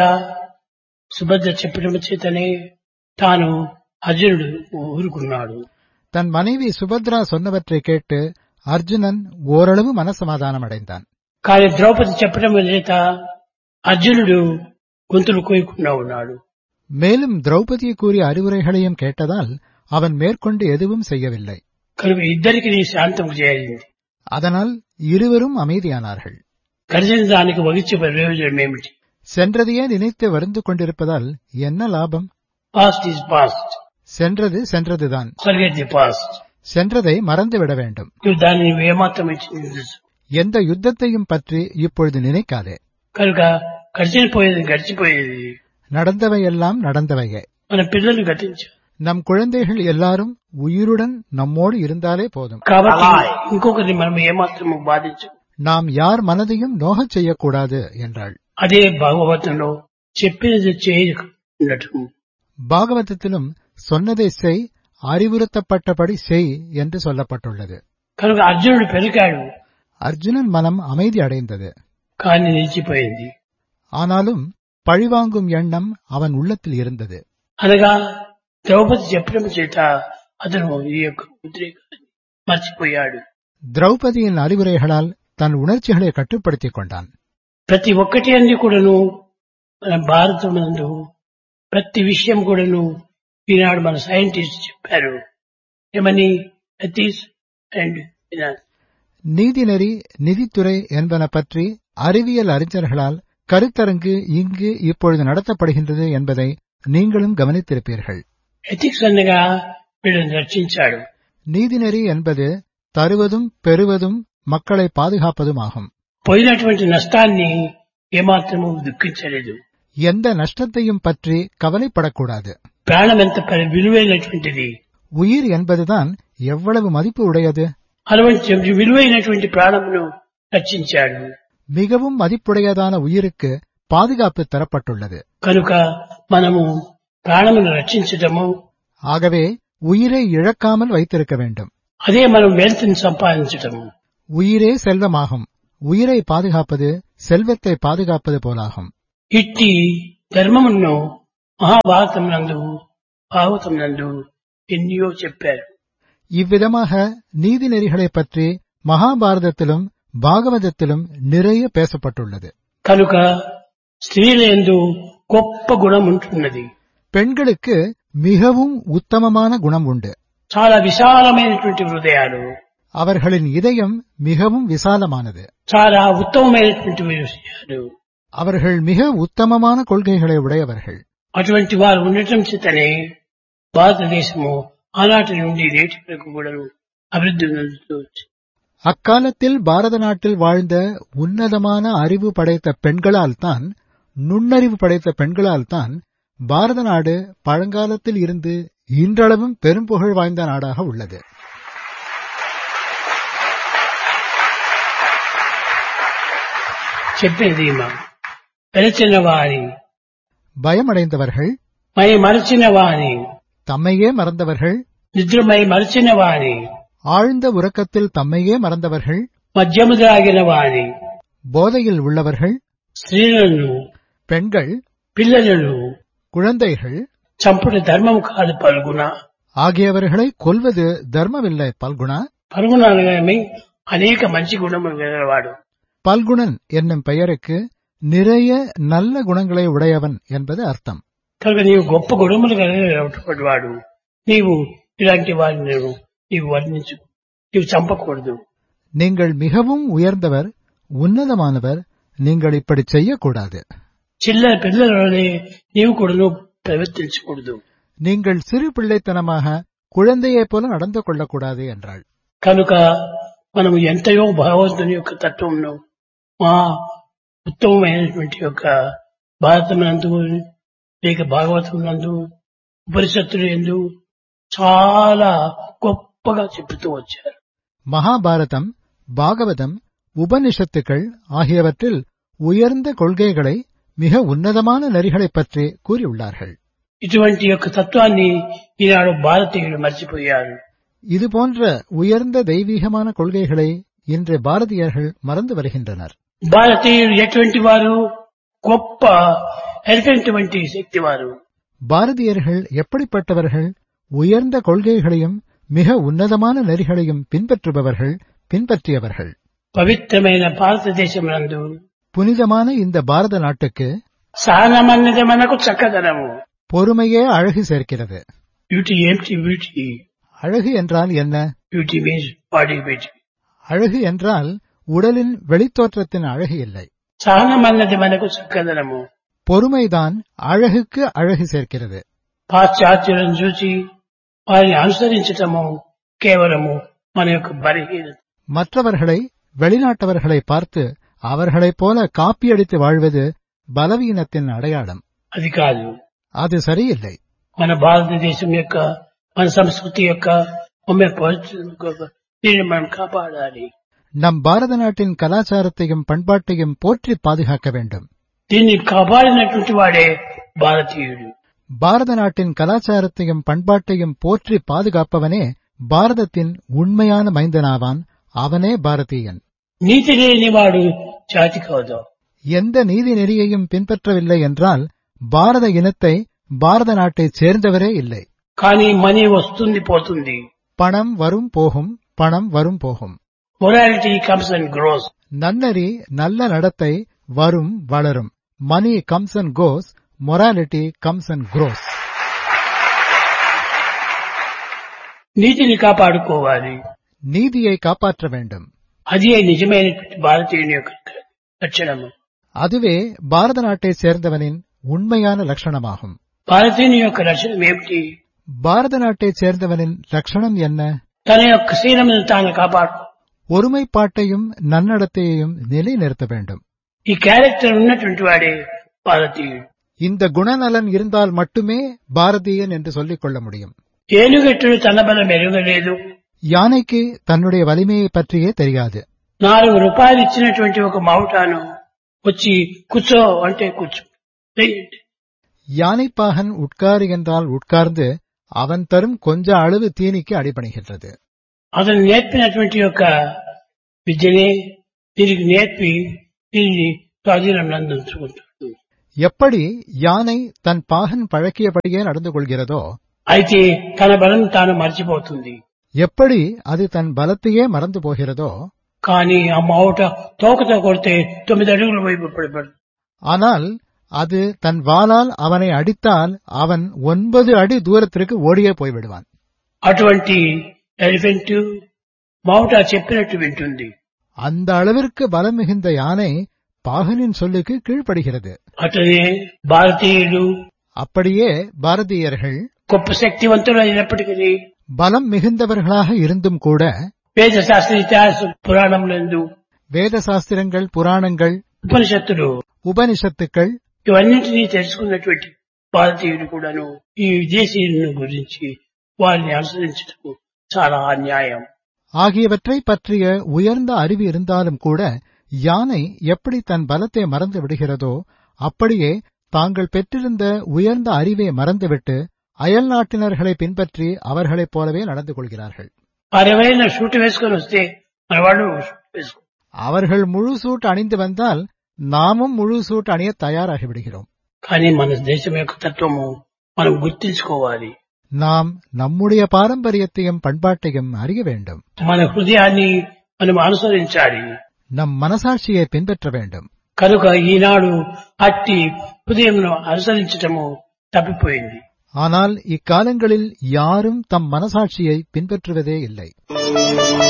సుభద్ర చెప్పడం చేతనే తాను అర్జునుడు ఊరుకున్నాడు தன் மனைவி சுபத்ரா சொன்னவற்றை கேட்டு அர்ஜுனன் ஓரளவு மனசமாதானம் அடைந்தான் కానీ ద్రౌపది చెప్పడం చేత అర్జునుడు గొంతులు కోయకుండా ఉన్నాడు மேலும் திரௌபதி கூறிய அறிவுரைகளையும் கேட்டதால் அவன் மேற்கொண்டு எதுவும் செய்யவில்லை కనుక ఇద్దరికి నీ శాంతం చేరింది அதனால் இருவரும் அமைதியானார்கள் గడిచిన దానికి వగించే ప్రయోజనం ఏమిటి சென்றதையே நினைத்து வருந்து கொண்டிருப்பதால் என்ன லாபம் పాస్ట్ ఈజ్ పాస్ట్ சென்றது சென்றதுதான் ఫర్గెట్ ది పాస్ట్ சென்றதை మறந்துவிட வேண்டும் నువ్వు దాన్ని నువ్వు ఏమాత్రం ఇచ్చి నిందించు. எந்த யுத்தத்தையும் பற்றி இப்பொழுது நினைக்காதே కనుక గడిచిన పోయేది గడిచిపోయేది நடந்தவையெல்லாம் நடந்தவையே మన పిల్లలు గతించు நம் குழந்தைகள் எல்லாரும் உயிருடன் நம்மோடு இருந்தாலே போதும் కాబట్టి ఇంకొకరిని మనం ఏమాత్రము బాధించు நாம் யார் மனதையும் நோகச் செய்யக்கூடாது என்றாள் అదే భాగవతంలో చెప్పినది చేయ ఉండటం பாகவதத்திலும் சொன்னதை செய் அறிவுறுத்தப்பட்டபடி செய் என்று சொல்லப்பட்டுள்ளது కనుక అర్జునుడు పెరిగాడు அர்ஜுனன் மனம் அமைதி அடைந்தது కానీ నిలిచిపోయింది ஆனாலும் பழிவாங்கும் எண்ணம் அவன் உள்ளத்தில் இருந்தது అనగా ద్రౌపది చెప్పడం చేత అతను ఈ యొక్క ఉద్రేకాన్ని మర్చిపోయాడు திரௌபதியின் அறிவுரைகளால் தன் உணர்ச்சிகளை கட்டுப்படுத்திக் கொண்டான் ప్రతి ఒక్కటి అన్ని కూడాను మన భారతం నందు ప్రతి విషయం కూడాను ఈనాడు మన సైంటిస్ట్ చెప్పారు ఏమని ఎథిక్స్ అండ్ ఫినాన్స్ நீதிநெறி நிதித்துறை என்பன பற்றி அறிவியல் அறிஞர்களால் கருத்தரங்கு இங்கு இப்பொழுது நடத்தப்படுகின்றது என்பதை நீங்களும் கவனித்திருப்பீர்கள் ఎథిక్స్ అనగా వీళ్ళని రక్షించాడు நீதிநெறி என்பது தருவதும் பெறுவதும் மக்களை பாதுகாப்பதும் ஆகும் పోయినటువంటి నష్టాన్ని ఏమాత్రము దుఃఖించలేదు எந்த நஷ்டத்தையும் பற்றி கவலைப்படக்கூடாது ప్రాణం ఎంత పరి- విలువైనటువంటిది உயிர் என்பதுதான் எவ்வளவு மதிப்பு உடையது అటువంటి విలువైనటువంటి ప్రాణమును రక్షించాడు மிகவும் மதிப்புடையதான உயிருக்கு பாதுகாப்பு தரப்பட்டுள்ளது కనుక మనము ప్రాణమును రక్షించటము ஆகவே உயிரை இழக்காமல் வைத்திருக்க வேண்டும் అదే మనం వెల్త్ని సంపాదించటము உயிரே செல்வமாகும் உயிரை பாதுகாப்பது செல்வத்தை பாதுகாப்பது போலாகும் ఇట్టి ధర్మమును మహాభారతం నందు భాగవతం నందు ఎన్నో చెప్పారు இவ்விதமாக நீதி நெறிகளைப் பற்றி மகாபாரதத்திலும் பாகவதத்திலும் நிறைய பேசப்பட்டுள்ளது కనుక స్త్రీల యందు గొప్ప గుణం ఉంటున్నది பெண்களுக்கு மிகவும் உத்தமமான குணம் உண்டு చాలా విశాలమైనటువంటి హృదయాలు அவர்களின் இதயம் மிகவும் விசாலமானது చాలా ఉత్తమమైనటువంటి విషయాలు அவர்கள் மிக உத்தமமான கொள்கைகளை உடையவர்கள் అటువంటి వారు ఉండటం చేతనే భారతదేశము ఆనాటి నుండి నేటి వరకు కూడా అభివృద్ధి చెందుతూ వచ్చింది. அக்காலத்தில் பாரத நாட்டில் வாழ்ந்த உன்னதமான அறிவு படைத்த பெண்களால் தான் நுண்ணறிவு படைத்த பெண்களால் தான் பாரத நாடு பழங்காலத்தில் இருந்து இன்றளவும் பெரும்புகழ் வாய்ந்த நாடாக உள்ளது చెప్పేది మా పెరచిన వారి பயமடைந்தவர்கள் మై మరచిన వారి தம்மையே மறந்தவர்கள் నిద్రమై మరచిన వారి ஆழ்ந்த உறக்கத்தில் தம்மையே மறந்தவர்கள் మద్యము త్రాగిన వారి போதையில் உள்ளவர்கள் స్త్రీలను பெண்கள் పిల్లలను குழந்தைகள் చంపుట ధర్మం కాదు పలుగున ஆகியவர்களை கொல்வது தர்மமில்லை பல்குணா పలుగున అనగానే అనేక మంచి గుణములు గలవాడు பல்குணன் என்னும் பெயருக்கு நிறைய நல்ல குணங்களை உடையவன் என்பது அர்த்தம் కనుక నీవు గొప్ప గుణములు కలిగినటువంటి వాడు నీవు ఇలాంటి వారిని నీవు నీవు వర్ణించు నీవు చంపకూడదు நீங்கள் மிகவும் உயர்ந்தவர் உன்னதமானவர் நீங்கள் இப்படி செய்யக்கூடாது చిల్లర పిల్లలనే నీవు కూడా ప్రవర్తించకూడదు நீங்கள் சிறு பிள்ளைத்தனமாக குழந்தையைப் போல நடந்து கொள்ளக்கூடாது என்றாள் కనుక మనము ఎంతయో భగవంతుని యొక్క తత్వంను మా ఉత్తమమైనటువంటి యొక్క భారతం నందు లేక భాగవతం నందు ఉపనిషత్తులు ఎందు చాలా గొప్పగా చెబుతూ వచ్చారు மகாபாரதம் பாகவதம் உபனிஷத்துக்கள் ஆகியவற்றில் உயர்ந்த கொள்கைகளை மிக உன்னதமான நெறிகளைப் பற்றி கூறியுள்ளார்கள் ఇటువంటి యొక్క తత్వాన్ని ఈనాడు భారతీయులు మర్చిపోయారు இது போன்ற உயர்ந்த தெய்வீகமான கொள்கைகளை இன்று பாரதியர்கள் மறந்து வருகின்றனர் భారతీయులు ఎటువంటి వారు గొప్ప ఎరిగినటువంటి శక్తి వారు பாரதியர்கள் எப்படிப்பட்டவர்கள் உயர்ந்த கொள்கைகளையும் மிக உன்னதமான நெறிகளையும் பின்பற்றுபவர்கள் பின்பற்றியவர்கள் పవిత్రమైన భారతదేశం నందు புனிதமான இந்த பாரத நாட்டுக்கு సహనమన్నది మనకు చక్కదనము பொறுமையே அழகு சேர்க்கிறது బ్యూటీ ఏమిటి బ్యూటీ அழகு என்றால் என்ன బ్యూటీ మీన్స్ బాడీ బ్యూటీ அழகு என்றால் உடலின் வெளித்தோற்றத்தின் அழகு இல்லை సహనమన్నది మనకు చక్కదనము பொறுமைதான் அழகுக்கு அழகு சேர்க்கிறது పాశ్చాత్యులను చూసి వారిని అనుసరించటము కేవలము మన యొక్క బలహీనత மற்றவர்களை வெளிநாட்டவர்களை பார்த்து அவர்களைப் போல காப்பியடித்து வாழ்வது பலவீனத்தின் அடையாளம் అది కాదు அது சரியில்லை మన భారతదేశం యొక్క మన సంస్కృతి యొక్క మన పరిస్థితుల యొక్క దీన్ని మనం కాపాడాలి நம் பாரத நாட்டின் கலாச்சாரத்தையும் பண்பாட்டையும் போற்றி பாதுகாக்க வேண்டும் దీన్ని కాపాడినటువంటి వాడే భారతీయుడు பாரத நாட்டின் கலாச்சாரத்தையும் பண்பாட்டையும் போற்றி பாதுகாப்பவனே பாரதத்தின் உண்மையான மைந்தனாவான் அவனே பாரதீயன் నీతి లేని వాడు జాతి కాదు எந்த நீதி நெறியையும் பின்பற்றவில்லை என்றால் பாரத இனத்தை பாரத நாட்டைச் சேர்ந்தவரே இல்லை కానీ మనీ వస్తుంది పోతుంది பணம் வரும் போகும் பணம் வரும் போகும் మొరాలిటీ కమ్స్ అండ్ గ్రోస్ நன்னறி நல்ல நடத்தை வரும் வளரும் money comes and goes morality comes and grows నీతిని కాపాడుకోవాలి நீதியை காப்பாற்ற வேண்டும் అది నిజమైనటువంటి భారతీయుని యొక్క లక్షణము அதுவே பாரத நாட்டைச் சேர்ந்தவனின் உண்மையான லட்சணமாகும் భారతీయుని యొక్క లక్షణం ఏమిటి பாரத நாட்டைச் சேர்ந்தவனின் லட்சணம் என்ன తన యొక్క శీలమును తాను కాపాడు ஒருமைப்பாட்டையும் நன்னடத்தையையும் நிலைநிறுத்த வேண்டும் ఈ క్యారెక్టర్ ఉన్నటువంటి వాడే భారతీయుడు இந்த குணநலன் இருந்தால் மட்டுமே பாரதியன் என்று சொல்லிக் கொள்ள முடியும் ఏనుగెట్టుడు తన బలం ఎరుగలేదు யானைக்கு தன்னுடைய வலிமையை பற்றியே தெரியாது నాలుగు రూపాయలు ఇచ్చినటువంటి ఒక మావుటాను వచ్చి కూర్చో అంటే కూర్చో లేయండి. யானைப்பாகன் உட்காரு என்றால் உட்கார்ந்து அவன் தரும் கொஞ்ச அளவு தீனிக்கு அடிபணிகின்றது అతను నేర్పినటువంటి యొక్క విద్యనే దీనికి నేర్పి దీన్ని స్వాధీనంలో అందించుకుంటాడు எப்படி யானை தன் பாகன் பழக்கியபடியே நடந்து கொள்கிறதோ అయితే తన బలం తాను మర్చిపోతుంది எப்படி அது தன் பலத்தையே மறந்து போகிறதோ కానీ ఆ మావుట తోకతో కొడితే తొమ్మిది అడుగుల వైపు పడిపడు ஆனால் அது தன் வாளால் அவனை அடித்தால் அவன் ஒன்பது அடி தூரத்திற்கு ஓடியே போய்விடுவான் అటువంటి ఎలిఫెంట్ మావుట చెప్పినట్టు వింటుంది அந்த அளவிற்கு பலம் மிகுந்த யானை பாகனின் சொல்லுக்கு கீழ்ப்படுகிறது అట్లనే భారతీయులు அப்படியே பாரதியர்கள் గొప్ప శక్తివంతులు అయినప్పటికీ பலம் மிகுந்தவர்களாக இருந்தும் கூட వేద శాస్త్ర ఇతిహాస పురాణములందు வேத சாஸ்திரங்கள் புராணங்கள் ఉపనిషత్తులు உபனிஷத்துக்கள் ఇవన్నింటినీ తెలుసుకున్నటువంటి భారతీయులు కూడాను ఈ విదేశీయులను గురించి వారిని అనుసరించటము చాలా అన్యాయం ஆகியவற்றை பற்றிய உயர்ந்த அறிவு இருந்தாலும் கூட யானை எப்படி தன் பலத்தை மறந்து விடுகிறதோ அப்படியே தாங்கள் பெற்றிருந்த உயர்ந்த அறிவை மறந்துவிட்டு அயல் நாட்டினர்களை பின்பற்றி அவர்களைப் போலவே நடந்து கொள்கிறார்கள் వారు ఎవరైనా షూట్ వేసుకొని వస్తే మన వాళ్ళు షూట్ వేసుకో அவர்கள் முழு சூட் அணிந்து வந்தால் நாமும் முழு சூட் அணிய தயாராகி விடுகிறோம் కానీ మన దేశం యొక్క తత్వము మనం గుర్తించుకోవాలి நாம் நம்முடைய பாரம்பரியத்தையும் பண்பாட்டையும் அறிய வேண்டும் మన హృదయాన్ని మనం అనుసరించాలి நம் மனசாட்சியை பின்பற்ற வேண்டும் కనుక ఈనాడు అట్టి హృదయమును అనుసరించటము తప్పిపోయింది ஆனால் இக்காலங்களில் யாரும் தம் மனசாட்சியை பின்பற்றுவதே இல்லை